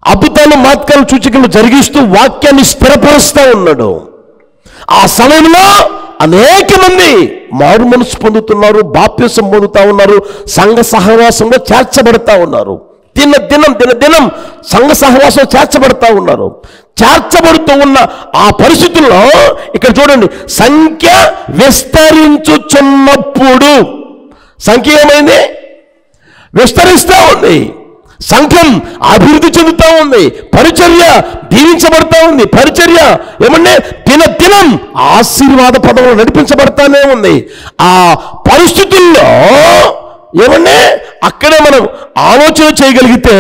అద్భుతాలు మాత్కాలు సూచికలు జరిగిస్తూ వాక్యాన్ని స్థిరపరుస్తూ ఉన్నాడు ఆ సమయంలో అనేక మంది మారు మనసు పొందుతున్నారు బాప్యసం పొందుతా ఉన్నారు సంఘ సహవాసంలో చేర్చబడతా ఉన్నారు దిన దినం దిన దినం సంఘ సహవాసం చేర్చబడతా ఉన్నారు చేర్చబడుతూ ఉన్న ఆ పరిస్థితుల్లో ఇక్కడ చూడండి సంఖ్య విస్తరించుచున్నప్పుడు సంఖ్య ఏమైంది విస్తరిస్తూ ఉంది సంఘం అభివృద్ధి చెందుతూ ఉంది పరిచర్య దీవించబడతా ఉంది పరిచర్య ఏమంటే దిన దినం ఆశీర్వాద పదంలో నడిపించబడతానే ఉంది ఆ పరిస్థితుల్లో ఏమంటే అక్కడే మనం ఆలోచన చేయగలిగితే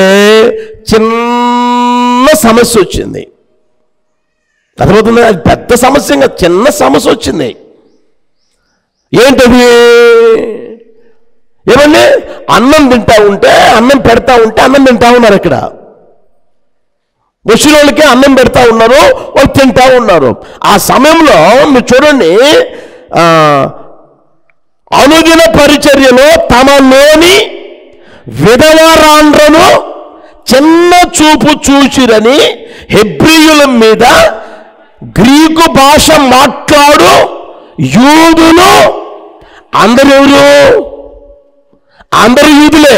చిన్న సమస్య వచ్చింది అర్థమవుతుంది అది పెద్ద సమస్య ఇంకా చిన్న సమస్య వచ్చింది ఏంటది ఏమండి అన్నం తింటా ఉంటే అన్నం పెడతా ఉంటే అన్నం తింటా ఉన్నారు ఇక్కడ వచ్చిన వాళ్ళకి అన్నం పెడతా ఉన్నారు వాళ్ళు తింటా ఉన్నారు ఆ సమయంలో మీరు చూడండి ఆ, అనుదిన పరిచర్యలో తమలోని విధవరాండ్రను చిన్న చూపు చూచిరని హెబ్రియుల మీద గ్రీకు భాష మాట్లాడు యూదులు అందరు ఎవరు అందరు యూదులే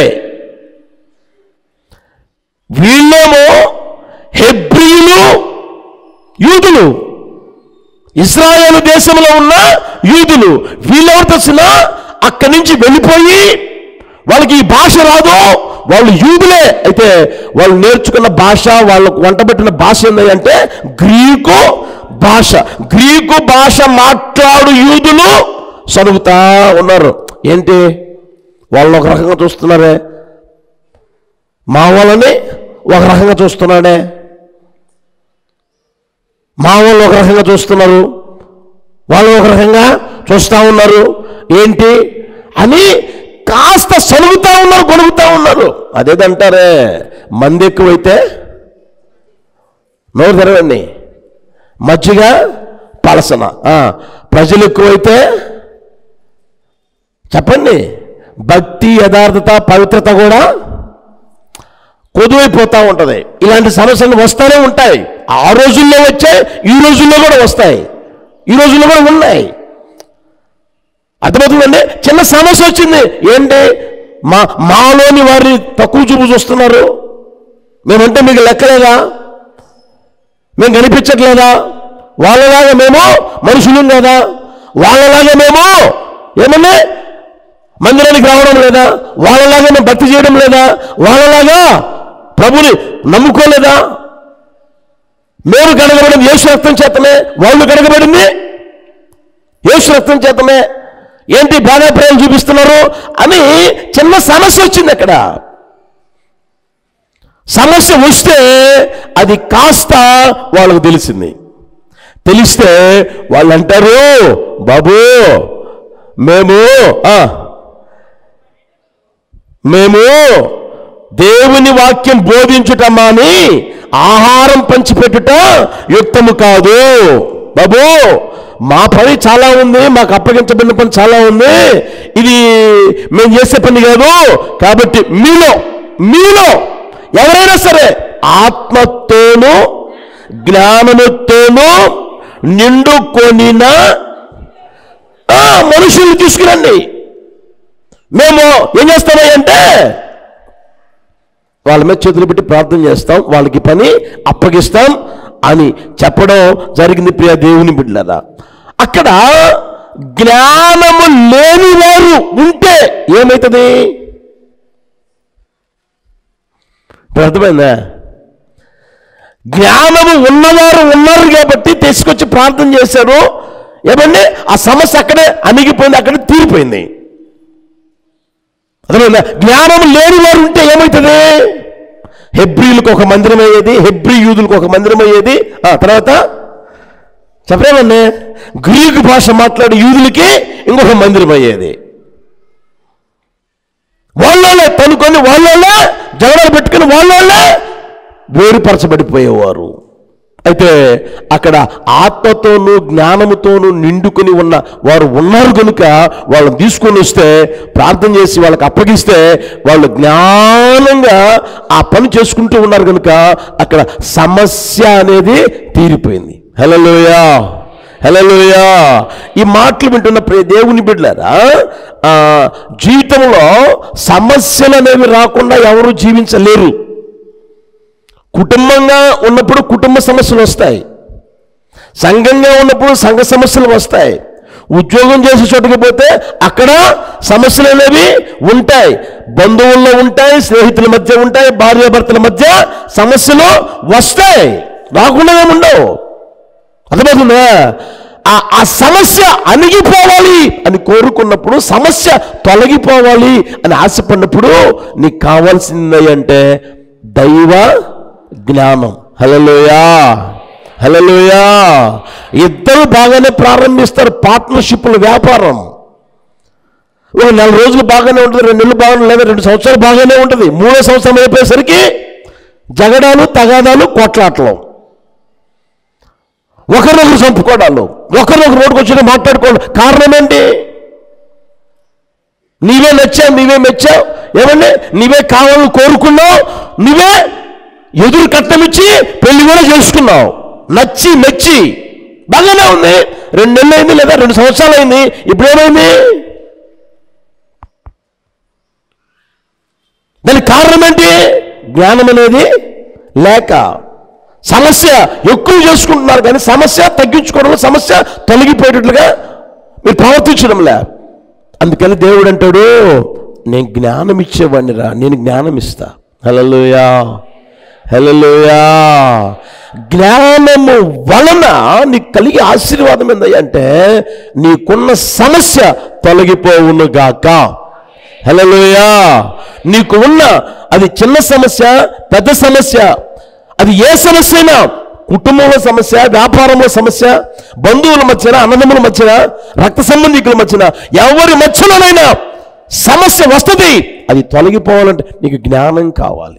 వీళ్ళేమో హెబ్రియులు యూదులు ఇస్రాయేల్ దేశంలో ఉన్న యూదులు వీళ్ళెవరు తెలిసిన అక్కడి నుంచి వెళ్ళిపోయి వాళ్ళకి ఈ భాష రాదు వాళ్ళు యూదులే అయితే వాళ్ళు నేర్చుకున్న భాష వాళ్ళకు వంటబెట్టిన భాష ఏంది అంటే గ్రీకు భాష గ్రీకు భాష మాట్లాడు యూదులు సరుగుతా ఉన్నారు ఏంటి వాళ్ళు ఒక రకంగా చూస్తున్నారే మా వాళ్ళని ఒక రకంగా చూస్తున్నాడే మా వాళ్ళు ఒక రకంగా చూస్తున్నారు వాళ్ళు ఒక రకంగా చూస్తూ ఉన్నారు ఏంటి అని కాస్త సలుగుతా ఉన్నారు గొడుగుతా ఉన్నారు అదేదంటారే మంది ఎక్కువైతే నోరు తెరవండి మజ్జిగ పలసన ఆ, ప్రజలు ఎక్కువైతే చెప్పండి భక్తి యథార్థత పవిత్రత కూడా కొదువైపోతూ ఉంటుంది ఇలాంటి సమస్యలు వస్తూనే ఉంటాయి ఆ రోజుల్లో వచ్చాయి ఈ రోజుల్లో కూడా వస్తాయి ఈ రోజుల్లో కూడా ఉన్నాయి అర్థమవుతుందండి చిన్న సమస్య వచ్చింది ఏంటి మా మాలోని వారిని తక్కువ చూపు చూస్తున్నారు మేమంటే మీకు లెక్కలేదా మేము కనిపించట్లేదా వాళ్ళలాగా మేము మనుషులం కదా వాళ్ళలాగా మేము ఏమన్నా మందిరానికి రావడం లేదా వాళ్ళలాగా మేము భక్తి చేయడం లేదా వాళ్ళలాగా ప్రభుని నమ్ముకోలేదా మేము కడగబడింది యేసు రక్తం చేతమే వాళ్ళు కడగబడింది యేసు రక్తం చేతమే ఏంటి బాగా ప్రేమ చూపిస్తున్నారు అని చిన్న సమస్య వచ్చింది అక్కడ సమస్య వస్తే అది కాస్త వాళ్ళకు తెలిసింది తెలిస్తే వాళ్ళు అంటారు బాబు మేము ఆ, మేము దేవుని వాక్యం బోధించుట మాని ఆహారం పంచిపెట్టుట యుక్తము కాదు బాబు మా పని చాలా ఉంది మాకు అప్పగించబడిన పని చాలా ఉంది ఇది మేము చేసే పని కాదు కాబట్టి మీలో మీలో ఎవరైనా సరే ఆత్మతోనూ జ్ఞానముతోనూ నిండుకొనిన ఆ, మనుషుల్ని తీసుకురండి మేము ఏం చేస్తామో అంటే వాళ్ళ మీద చేతులు పెట్టి ప్రార్థన చేస్తాం వాళ్ళకి పని అప్పగిస్తాం అని చెప్పడం జరిగింది ప్రియ దేవుని బిడ్డలరా అక్కడ జ్ఞానము లేని వారు ఉంటే ఏమవుతుంది ఇప్పుడు అర్థమైందా జ్ఞానము ఉన్నవారు ఉన్నారు కాబట్టి తీసుకొచ్చి ప్రార్థన చేశారు ఏమండి ఆ సమస్య అక్కడే అణిగిపోయింది అక్కడే తీరిపోయింది అర్థమైందా జ్ఞానం లేని వారు ఉంటే ఏమవుతుంది హెబ్రిలకు ఒక మందిరం అయ్యేది హెబ్రి యూదులకు ఒక మందిరం అయ్యేది ఆ తర్వాత చెప్పలేమండి గ్రీకు భాష మాట్లాడే యూదులకి ఇంకొక మందిరం అయ్యేది వాళ్ళనే తనుకొని వాళ్ళనే జగడాలు పెట్టుకుని వాళ్ళనే వేరుపరచబడిపోయేవారు అయితే అక్కడ ఆత్మతోనూ జ్ఞానముతోనూ నిండుకొని ఉన్న వారు ఉన్నారు కనుక వాళ్ళని తీసుకొని వస్తే ప్రార్థన చేసి వాళ్ళకి అప్పగిస్తే వాళ్ళు జ్ఞానంగా ఆ పని చేసుకుంటూ ఉన్నారు కనుక అక్కడ సమస్య అనేది తీరిపోయింది హలోయా హలోయా ఈ మాటలు వింటున్న ప్రియ దేవుని బిడ్డలారా ఆ, జీవితంలో సమస్యలు అనేవి రాకుండా ఎవరు జీవించలేరు కుటుంబంగా ఉన్నప్పుడు కుటుంబ సమస్యలు వస్తాయి సంఘంగా ఉన్నప్పుడు సంఘ సమస్యలు వస్తాయి ఉద్యోగం చేసే చోటుకి పోతే అక్కడ సమస్యలు అనేవి ఉంటాయి బంధువుల్లో ఉంటాయి స్నేహితుల మధ్య ఉంటాయి భార్యాభర్తల మధ్య సమస్యలు వస్తాయి రాకుండా ఉండవు అర్థమవుతుందా ఆ ఆ సమస్య అణిగిపోవాలి అని కోరుకున్నప్పుడు సమస్య తొలగిపోవాలి అని ఆశపడినప్పుడు నీకు కావాల్సింది అంటే దైవ జ్ఞానం హలలోయా హలలోయా ఇద్దరు బాగానే ప్రారంభిస్తారు పార్ట్నర్షిప్ల వ్యాపారం ఒక నెల రోజులు బాగానే ఉంటుంది రెండు నెలలు బాగానే లేదా రెండు సంవత్సరాలు బాగానే ఉంటుంది మూడో సంవత్సరం అయిపోయేసరికి జగడాలు తగాదాలు కొట్లాటలు ఒకరినొకరు చంపుకోవడాలు ఒకరినొకరు రోడ్డుకు వచ్చి మాట్లాడుకోవడం కారణం ఏంటి నీవే నచ్చావు నీవే మెచ్చావు ఏమండి నీవే కావాలని కోరుకున్నావు నీవే ఎదురు కట్టమిచ్చి పెళ్లి కూడా చేసుకున్నావు నచ్చి మెచ్చి బాగానే ఉంది రెండు నెలలు అయింది లేదా రెండు సంవత్సరాలు అయింది ఇప్పుడు ఏమైంది దానికి కారణం ఏంటి జ్ఞానం అనేది లేక సమస్య ఎక్కువ చేసుకుంటున్నారు కానీ సమస్య తగ్గించుకోవడం సమస్య తొలగిపోయేటట్లుగా మీరు ప్రవర్తించడం లే అందుకని దేవుడు అంటాడు నేను జ్ఞానం ఇచ్చేవాడిని రా నేను జ్ఞానం ఇస్తా హలలోయా హలలోయా జ్ఞానము వలన నీకు కలిగే ఆశీర్వాదం ఏందయ్యా అంటే నీకున్న సమస్య తొలగిపోవును గాక హలోయా నీకు ఉన్న అది చిన్న సమస్య పెద్ద సమస్య అది ఏ సమస్య అయినా కుటుంబంలో సమస్య వ్యాపారంలో సమస్య బంధువుల మధ్యన అన్నదమ్ముల మధ్యన రక్త సంబంధికుల మధ్యన ఎవరి మధ్యలోనైనా సమస్య వస్తుంది అది తొలగిపోవాలంటే నీకు జ్ఞానం కావాలి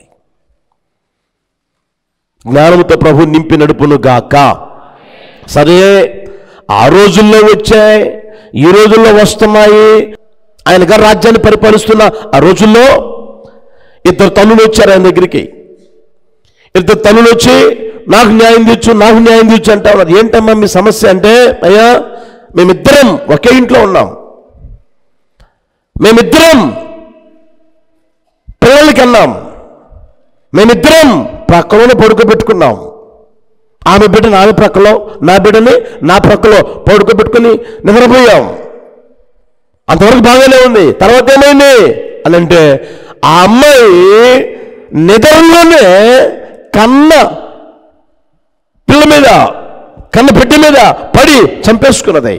జ్ఞానంతో ప్రభు నింపి నడుపును గాక సరే ఆ రోజుల్లో వచ్చాయి ఈ రోజుల్లో వస్తున్నాయి ఆయన గారు రాజ్యాన్ని పరిపాలిస్తున్న ఆ రోజుల్లో ఇద్దరు తల్లులు వచ్చారు ఆయన దగ్గరికి ఇద్దరు తల్లులు వచ్చి నాకు న్యాయం తీర్చు నాకు న్యాయం తీర్చు అంటే ఉన్నారు ఏంటమ్మా మీ సమస్య అంటే అయ్యా మేమిద్దరం ఒకే ఇంట్లో ఉన్నాం మేమిద్దరం పిల్లలకి అన్నాం మేమిద్దరం ప్రక్కలోనే పడుకోబెట్టుకున్నాం ఆమె బిడ్డని ఆమె ప్రక్కలో నా బిడ్డని నా ప్రక్కలో పడుకోబెట్టుకుని నిద్రపోయాం అంతవరకు బాగానే ఉంది తర్వాత ఏమైంది అని అంటే ఆ అమ్మాయి నిద్రలోనే కన్న పిల్ల మీద కన్న బిడ్డ మీద పడి చంపేసుకున్నది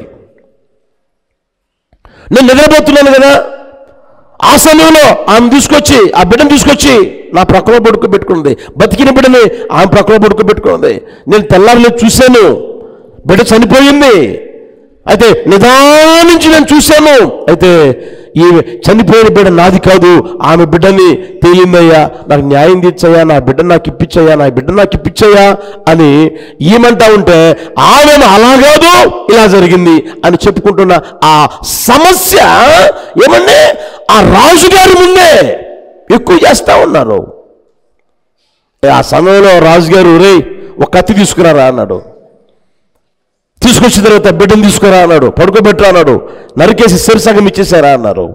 నేను నిద్రపోతున్నాను కదా ఆ సమయంలో ఆమె తీసుకొచ్చి ఆ బిడ్డను తీసుకొచ్చి నా ప్రక్కలో పడుకోబెట్టుకుంది బతికిన బిడ్డని ఆమె ప్రక్కలో పడుకోబెట్టుకుంది నేను తెల్లారిలో చూశాను బిడ్డ చనిపోయింది అయితే నిదానించి నేను చూశాను అయితే ఈ చనిపోయిన బిడ్డ నాది కాదు ఆమె బిడ్డని తేలిందయ్యా నాకు న్యాయం తీర్చయ్యా నా బిడ్డ నాకు ఇప్పించయ్యా నా బిడ్డ నాకు ఇప్పించయ్యా అని ఈమంటా ఉంటే ఆమె అలా కాదు ఇలా జరిగింది అని చెప్పుకుంటున్న ఆ సమస్య ఏమండి ఆ రాజుగారి ముందే ఎక్కువ చేస్తా ఉన్నారు ఆ సమయంలో రాజుగారు రే ఒక కత్తి తీసుకురారా అన్నాడు తీసుకొచ్చిన తర్వాత బిడ్డను తీసుకురా అన్నాడు పడుకోబెట్టరా అన్నాడు నరికేసి సరిసగం ఇచ్చేసారా అన్నారు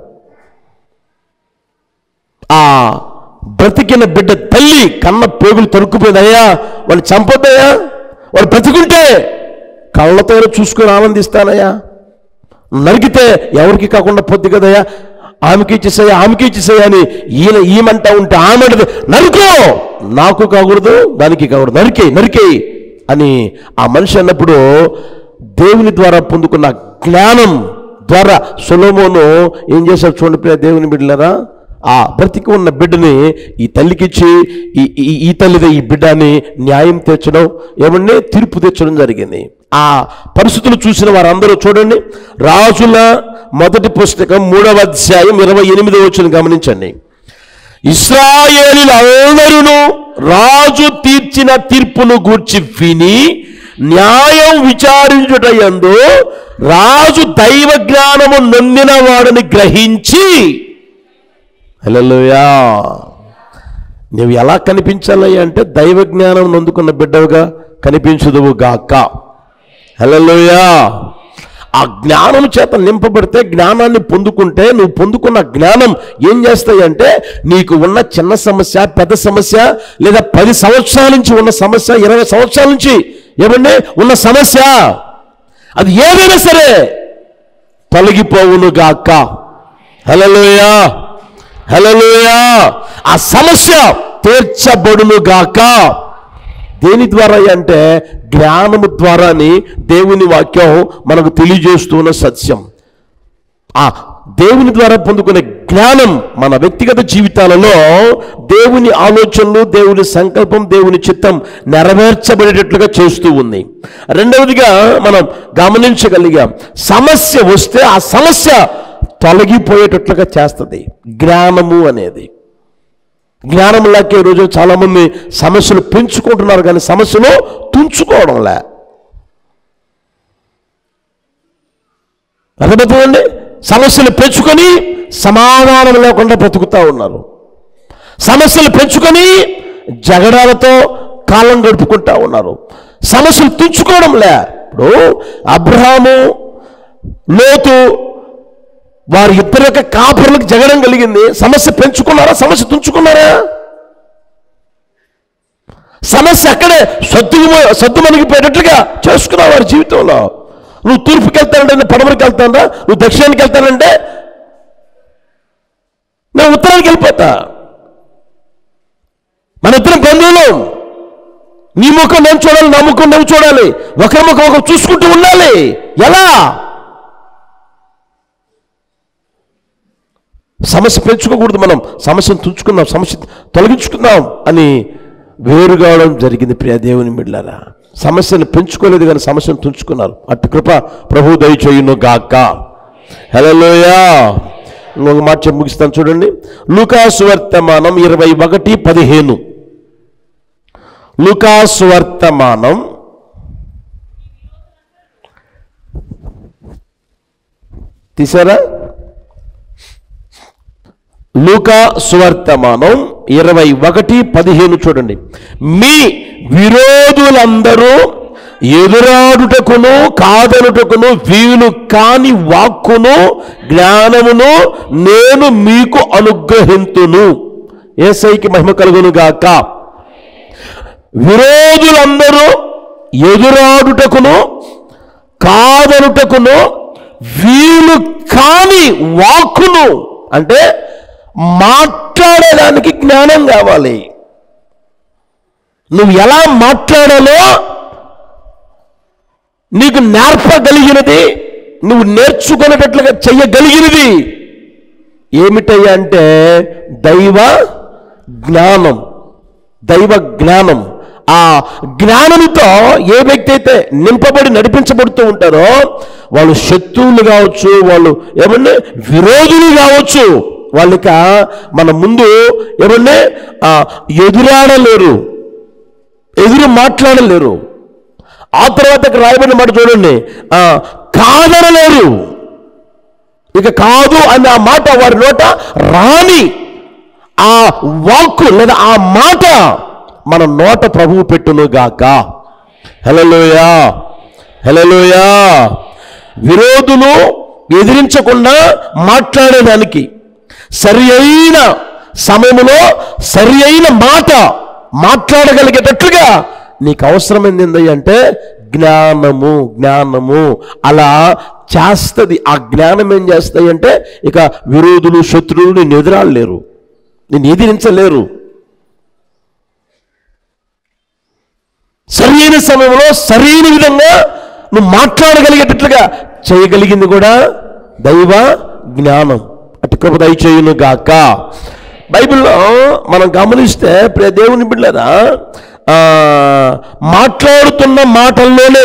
ఆ బ్రతికిన బిడ్డ తల్లి కన్న పేగులు తరుక్కుపోయింది అయ్యా వాడిని చంపొద్దయ్యా వాడు బ్రతికుంటే కళ్ళతో చూసుకొని ఆనందిస్తానయ్యా నరికితే ఎవరికి కాకుండా పొద్దు కదయ్యా ఆమెకి ఇచ్చేసాయా ఆమెకి ఇచ్చేసాయా అని ఈయన ఈమంటా ఉంటే ఆమె అంటది, నరుకో నాకు కాకూడదు దానికి కాకూడదు నరికే నరికే అని ఆ మనిషి అన్నప్పుడు దేవుని ద్వారా పొందుకున్న జ్ఞానం ద్వారా సొలోమోను ఏం చేశారు చూడండి ప్రియ దేవుని బిడ్డలారా ఆ బ్రతికి ఉన్న బిడ్డని ఈ తల్లికిచ్చి ఈ ఈ- ఈ తల్లిదే ఈ బిడ్డని న్యాయం తీర్చడం ఏమండి తీర్పు తీర్చడం జరిగింది ఆ పరిస్థితులు చూసిన వారందరూ చూడండి రాజుల మొదటి పుస్తకం మూడవ అధ్యాయం ఇరవై ఎనిమిదవ వచ్చిన గమనించండి ఇస్రాయేలీలందరూ రాజు తీర్చిన తీర్పును గూర్చి విని న్యాయం విచారించుట యందు రాజు దైవ జ్ఞానము నొందిన వాడిని గ్రహించి హల్లెలూయా నువ్వు ఎలా కనిపించాలి అంటే దైవ జ్ఞానం నొందుకున్న బిడ్డవుగా కనిపించదువు గాక హల్లెలూయా ఆ జ్ఞానం చేత నింపబడితే జ్ఞానాన్ని పొందుకుంటే నువ్వు పొందుకున్న జ్ఞానం ఏం చేస్తాయి అంటే నీకు ఉన్న చిన్న సమస్య పెద్ద సమస్య లేదా పది సంవత్సరాల నుంచి ఉన్న సమస్య ఇరవై సంవత్సరాల నుంచి ఏమండి ఉన్న సమస్య అది ఏదైనా సరే తొలగిపోవును గాక హలలోయా హలలోయా ఆ సమస్య తీర్చబడును గాక దేని ద్వారా అంటే జ్ఞానము ద్వారాని దేవుని వాక్యం మనకు తెలియజేస్తున్న సత్యం ఆ దేవుని ద్వారా పొందుకునే జ్ఞానం మన వ్యక్తిగత జీవితాలలో దేవుని ఆలోచనలు దేవుని సంకల్పం దేవుని చిత్తం నెరవేర్చబడేటట్లుగా చేస్తూ ఉంది రెండవదిగా మనం గమనించగలిగాం సమస్య వస్తే ఆ సమస్య తొలగిపోయేటట్లుగా చేస్తుంది జ్ఞానము అనేది జ్ఞానం లేక ఈ రోజు చాలా మంది సమస్యలు పెంచుకుంటున్నారు కానీ సమస్యలు తుంచుకోవడంలే అర్థమవుతుందండి సమస్యలు పెంచుకొని సమాధానం లేకుండా బ్రతుకుతూ ఉన్నారు సమస్యలు పెంచుకొని జగడాలతో కాలం గడుపుకుంటా ఉన్నారు సమస్యలు తుంచుకోవడంలే ఇప్పుడు అబ్రహాము లోతు వారి ఇద్దరి యొక్క కాపురులకు జగడం కలిగింది సమస్య పెంచుకున్నారా సమస్య తుంచుకున్నారా సమస్య అక్కడే సద్దు సద్దు మణిగిపోయేటట్లుగా చేసుకున్నావు వారి జీవితంలో నువ్వు తూర్పుకి వెళ్తానంటే నేను పడమరికి వెళ్తానా నువ్వు దక్షిణానికి వెళ్తానంటే నేను ఉత్తరానికి వెళ్ళిపోతా మన ఇద్దరం బంధువులు నీ ముఖం నేను చూడాలి నా ముఖం నువ్వు చూడాలి ఒకరి ముఖం ఒకరు చూసుకుంటూ ఉండాలి ఎలా సమస్య పెంచుకోకూడదు మనం సమస్యను తుంచుకుందాం సమస్య తొలగించుకుందాం అని వేరు కావడం జరిగింది ప్రియ దేవుని మిడ్లారా సమస్యను పెంచుకోలేదు కానీ సమస్యను తుంచుకున్నారు అటు కృప ప్రభు దయచేయును గాక హలోయా ఇంకొక మాట చెప్పి ముగిస్తాను చూడండి లూకాసు వర్తమానం ఇరవై ఒకటి పదిహేను లూకాసు వర్తమానం తీసారా లూకా సువర్తమానం ఇరవై ఒకటి పదిహేను చూడండి మీ విరోధులందరూ ఎదురాడుటకును కాదనుటకును వీలు కాని వాక్కును జ్ఞానమును నేను మీకు అనుగ్రహింతును ఏసైకి మహిమ కలుగును గాక విరోధులందరూ ఎదురాడుటకును కాదనుటకును వీలు కాని వాక్కును అంటే మాట్లాడేదానికి జ్ఞానం కావాలి నువ్వు ఎలా మాట్లాడాలో నీకు నేర్పగలిగినది నువ్వు నేర్చుకునేటట్లుగా చెయ్యగలిగినది ఏమిటయ్యా అంటే దైవ జ్ఞానం దైవ జ్ఞానం ఆ జ్ఞానంతో ఏ వ్యక్తి అయితే నింపబడి నడిపించబడుతూ ఉంటారో వాళ్ళు శత్రువులు కావచ్చు వాళ్ళు ఏమన్నా విరోధులు కావచ్చు వాళ్ళక మన ముందు ఏమన్నా ఆ, ఎదురాడలేరు ఎదురు మాట్లాడలేరు ఆ తర్వాత ఇక్కడ రాయబడిన మాట చూడండి ఆ, కాదనలేరు ఇక కాదు అనే ఆ మాట వారి నోట రాని ఆ వాక్కు లేదా ఆ మాట మన నోట ప్రభువు పెట్టును గాక హలలోయా హలలోయా విరోధులు ఎదిరించకుండా మాట్లాడేదానికి సరి అయిన సమయంలో సరి అయిన మాట మాట్లాడగలిగేటట్లుగా నీకు అవసరమైంది ఏంది అంటే జ్ఞానము జ్ఞానము అలా చేస్తుంది ఆ జ్ఞానం ఏం చేస్తాయి అంటే ఇక విరోధులు శత్రువులు నేను ఎదురాడలేరు నేను ఎదిరించలేరు సరైన సమయంలో సరైన విధంగా నువ్వు మాట్లాడగలిగేటట్లుగా చేయగలిగింది కూడా దైవ జ్ఞానం అటు కృప దయచేయును గాక బైబిల్లో మనం గమనిస్తే ప్రియ దేవుని బిడ్డరా ఆ, మాట్లాడుతున్న మాటల్లోనే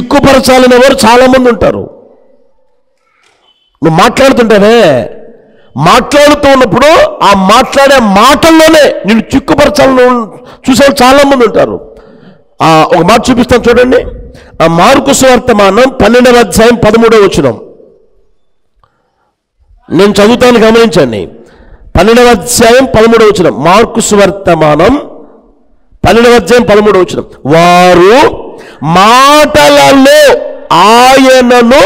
చిక్కుపరచాలని ఎవరు చాలామంది ఉంటారు నువ్వు మాట్లాడుతుంటానే మాట్లాడుతూ ఉన్నప్పుడు ఆ మాట్లాడే మాటల్లోనే నేను చిక్కుపరచాలని చూసే వాళ్ళు చాలా మంది ఉంటారు ఆ, ఒక మాట చూపిస్తాను చూడండి ఆ మార్కు సువర్తమానం పన్నెండవ అధ్యాయం పదమూడవ వచనం నేను చదువుతాను గమనించండి పన్నెండవ అధ్యాయం పదమూడవ వచనం మార్కు సువర్తమానం పన్నెండవ అధ్యాయం పదమూడవ వచనం వారు మాటలలో ఆయనను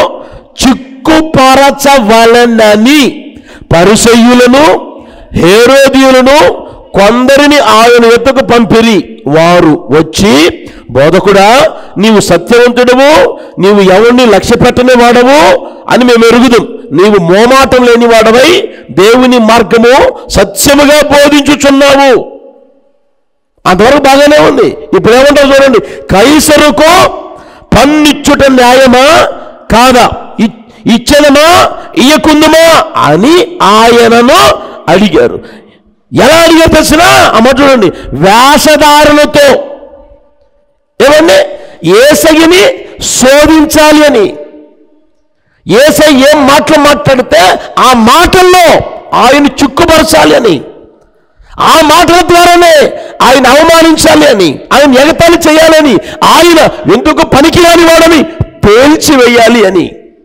చిక్కుపరచవలనని పరిసయ్యులను హేరోదియులను కొందరిని ఆయన ఎత్తుకు పంపిరి వారు వచ్చి బోధకుడా నీవు సత్యవంతుడవు నీవు ఎవరిని లక్ష్య పెట్టని వాడవు అని మేము ఎరుగుదాం నీవు మోమాటం లేని వాడవై దేవుని మార్గము సత్యముగా బోధించుచున్నావు అంతవరకు బాగానే ఉంది ఇప్పుడు ఏమంటారు చూడండి కైసరుకు పన్నిచ్చుట న్యాయమా కాదా ఇ- ఇచ్చెదమా ఇయ్యకుందుమా అని ఆయనను అడిగారు ఎలా అడిగారు తెలిసిన అమ్మ చూడండి వేషధారణతో ఏమండి ఏసగిని శోధించాలి అని ఏసై ఏం మాటలు మాట్లాడితే ఆ మాటల్లో ఆయన చిక్కుపరచాలి అని ఆ మాటల ద్వారానే ఆయన అవమానించాలి అని ఆయన ఎగతాళి చేయాలని ఆయన ఎందుకు పనికిరాని వాడని తేల్చి వేయాలి అని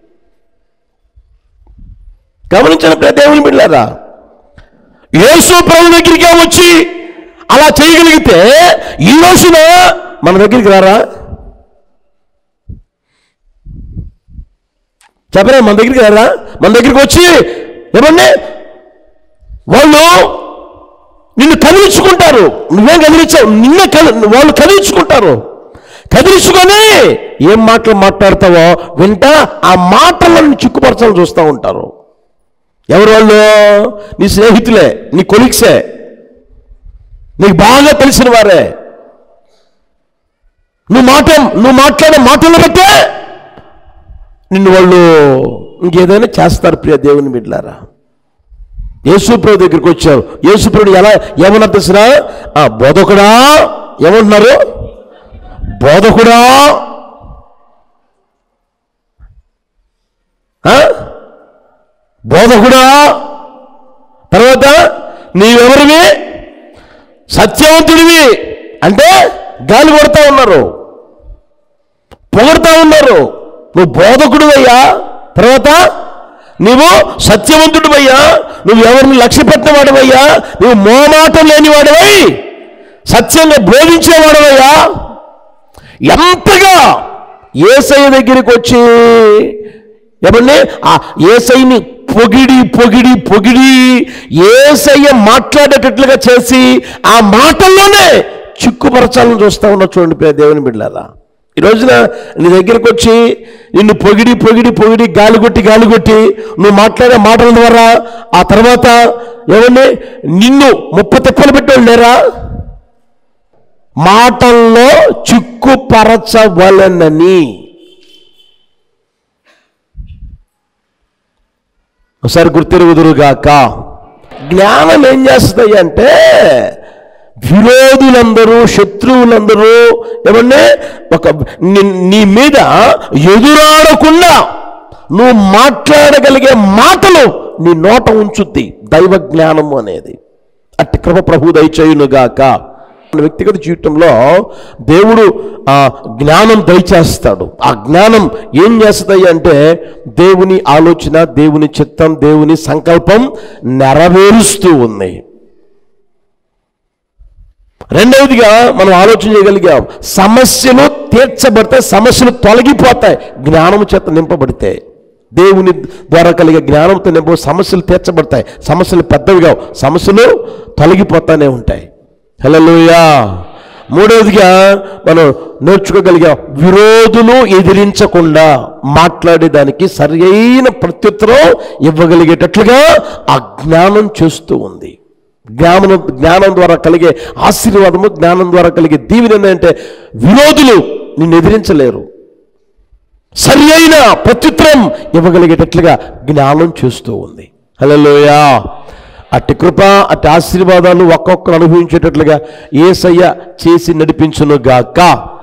గమనించిన ప్రతి దేవుని బిడ్డారా యేసు ప్రభు దగ్గరికి వచ్చి అలా చేయగలిగితే ఈ రోజున మన దగ్గరికి రారా చెప్పరా మన దగ్గరికి రారా మన దగ్గరికి వచ్చి ఏమండి వాళ్ళు నిన్ను కదిలించుకుంటారు నువ్వేం కదిలించావు నిన్నే కది వాళ్ళు కదిలించుకుంటారు కదిలించుకొని ఏం మాటలు మాట్లాడతావో వింటా ఆ మాటలను చిక్కుపరచాలని చూస్తూ ఉంటారు ఎవరు వాళ్ళు నీ స్నేహితులే నీ కొలీగ్సే నీకు బాగా తెలిసిన వారే నువ్వు మాట నువ్వు మాట్లాడే మాటలను బట్టే నిన్ను వాళ్ళు ఇంకేదైనా చేస్తారు ప్రియ దేవుని బిడ్డలారా యేసుప్రభు దగ్గరికి వచ్చారు యేసుప్రభుడు ఎలా ఏమన్నారు తెలిసిన ఆ బోధకుడా ఏమంటున్నారు బోధకుడా ఆ? బోధకుడా తర్వాత నీవెవరివి సత్యవంతుడివి అంటే గాలి కొడతా ఉన్నారు పొగడుతా ఉన్నారు నువ్వు బోధకుడు అయ్యా తర్వాత నువ్వు సత్యవంతుడు అయ్యా నువ్వు ఎవరిని లక్ష్య పెట్టినవాడవయ్యా నువ్వు మోమాటం లేనివాడవై సత్యంగా బోధించేవాడవయ్యా ఎంతగా ఏసయ్య దగ్గరికి వచ్చి ఏమండి ఆ ఏసైని పొగిడి పొగిడి పొగిడి ఏసయ్య మాట్లాడేటట్లుగా చేసి ఆ మాటల్లోనే చిక్కుపరచాలని చూస్తా ఉన్నా చూడండి ప్రియ దేవుని బిడ్డలారా ఈ రోజున నీ దగ్గరికి వచ్చి నిన్ను పొగిడి పొగిడి పొగిడి గాలి కొట్టి గాలి కొట్టి నువ్వు మాట్లాడే మాటల ద్వారా ఆ తర్వాత ఏమండి నిన్ను ముప్ప తిప్పలు పెట్టేవాళ్ళు లేరా మాటల్లో చిక్కుపరచవలనని ఒకసారి గుర్తిరుగుదురుగాక జ్ఞానం ఏం చేస్తుంది అంటే విరోధులందరూ శత్రువులందరూ ఏమన్నా ఒక ని- నీ మీద ఎదురాడకుండా నువ్వు మాట్లాడగలిగే మాటలు నీ నోట ఉంచుద్ది దైవ జ్ఞానము అనేది అట్టి కృప ప్రభు దయచేయునుగాక మన వ్యక్తిగత జీవితంలో దేవుడు ఆ జ్ఞానం దయచేస్తాడు ఆ జ్ఞానం ఏం చేస్తుంది అంటే దేవుని ఆలోచన దేవుని చిత్తం దేవుని సంకల్పం నెరవేరుస్తూ ఉంది రెండవదిగా మనం ఆలోచన చేయగలిగాం సమస్యలు తీర్చబడితే సమస్యలు తొలగిపోతాయి జ్ఞానం చేత నింపబడితే దేవుని ద్వారా కలిగే జ్ఞానంతో నింప సమస్యలు తీర్చబడతాయి సమస్యలు పెద్దవిగా సమస్యలు తొలగిపోతానే ఉంటాయి హలోయా మూడవదిగా మనం నేర్చుకోగలిగాం విరోధులు ఎదిరించకుండా మాట్లాడేదానికి సరైన ప్రత్యుత్తరం ఇవ్వగలిగేటట్లుగా ఆ జ్ఞానం చేస్తూ ఉంది జ్ఞానం జ్ఞానం ద్వారా కలిగే ఆశీర్వాదము జ్ఞానం ద్వారా కలిగే దీవెన ఏంటంటే విరోధులు నిన్ను ఎదిరించలేరు సరి అయిన ప్రత్యుత్తరం ఇవ్వగలిగేటట్లుగా జ్ఞానం చేస్తూ ఉంది హలోయా అట్టి కృప అట్టి ఆశీర్వాదాలు ఒక్కొక్కరు అనుభవించేటట్లుగా ఏసయ్య చేసి నడిపించునుగాక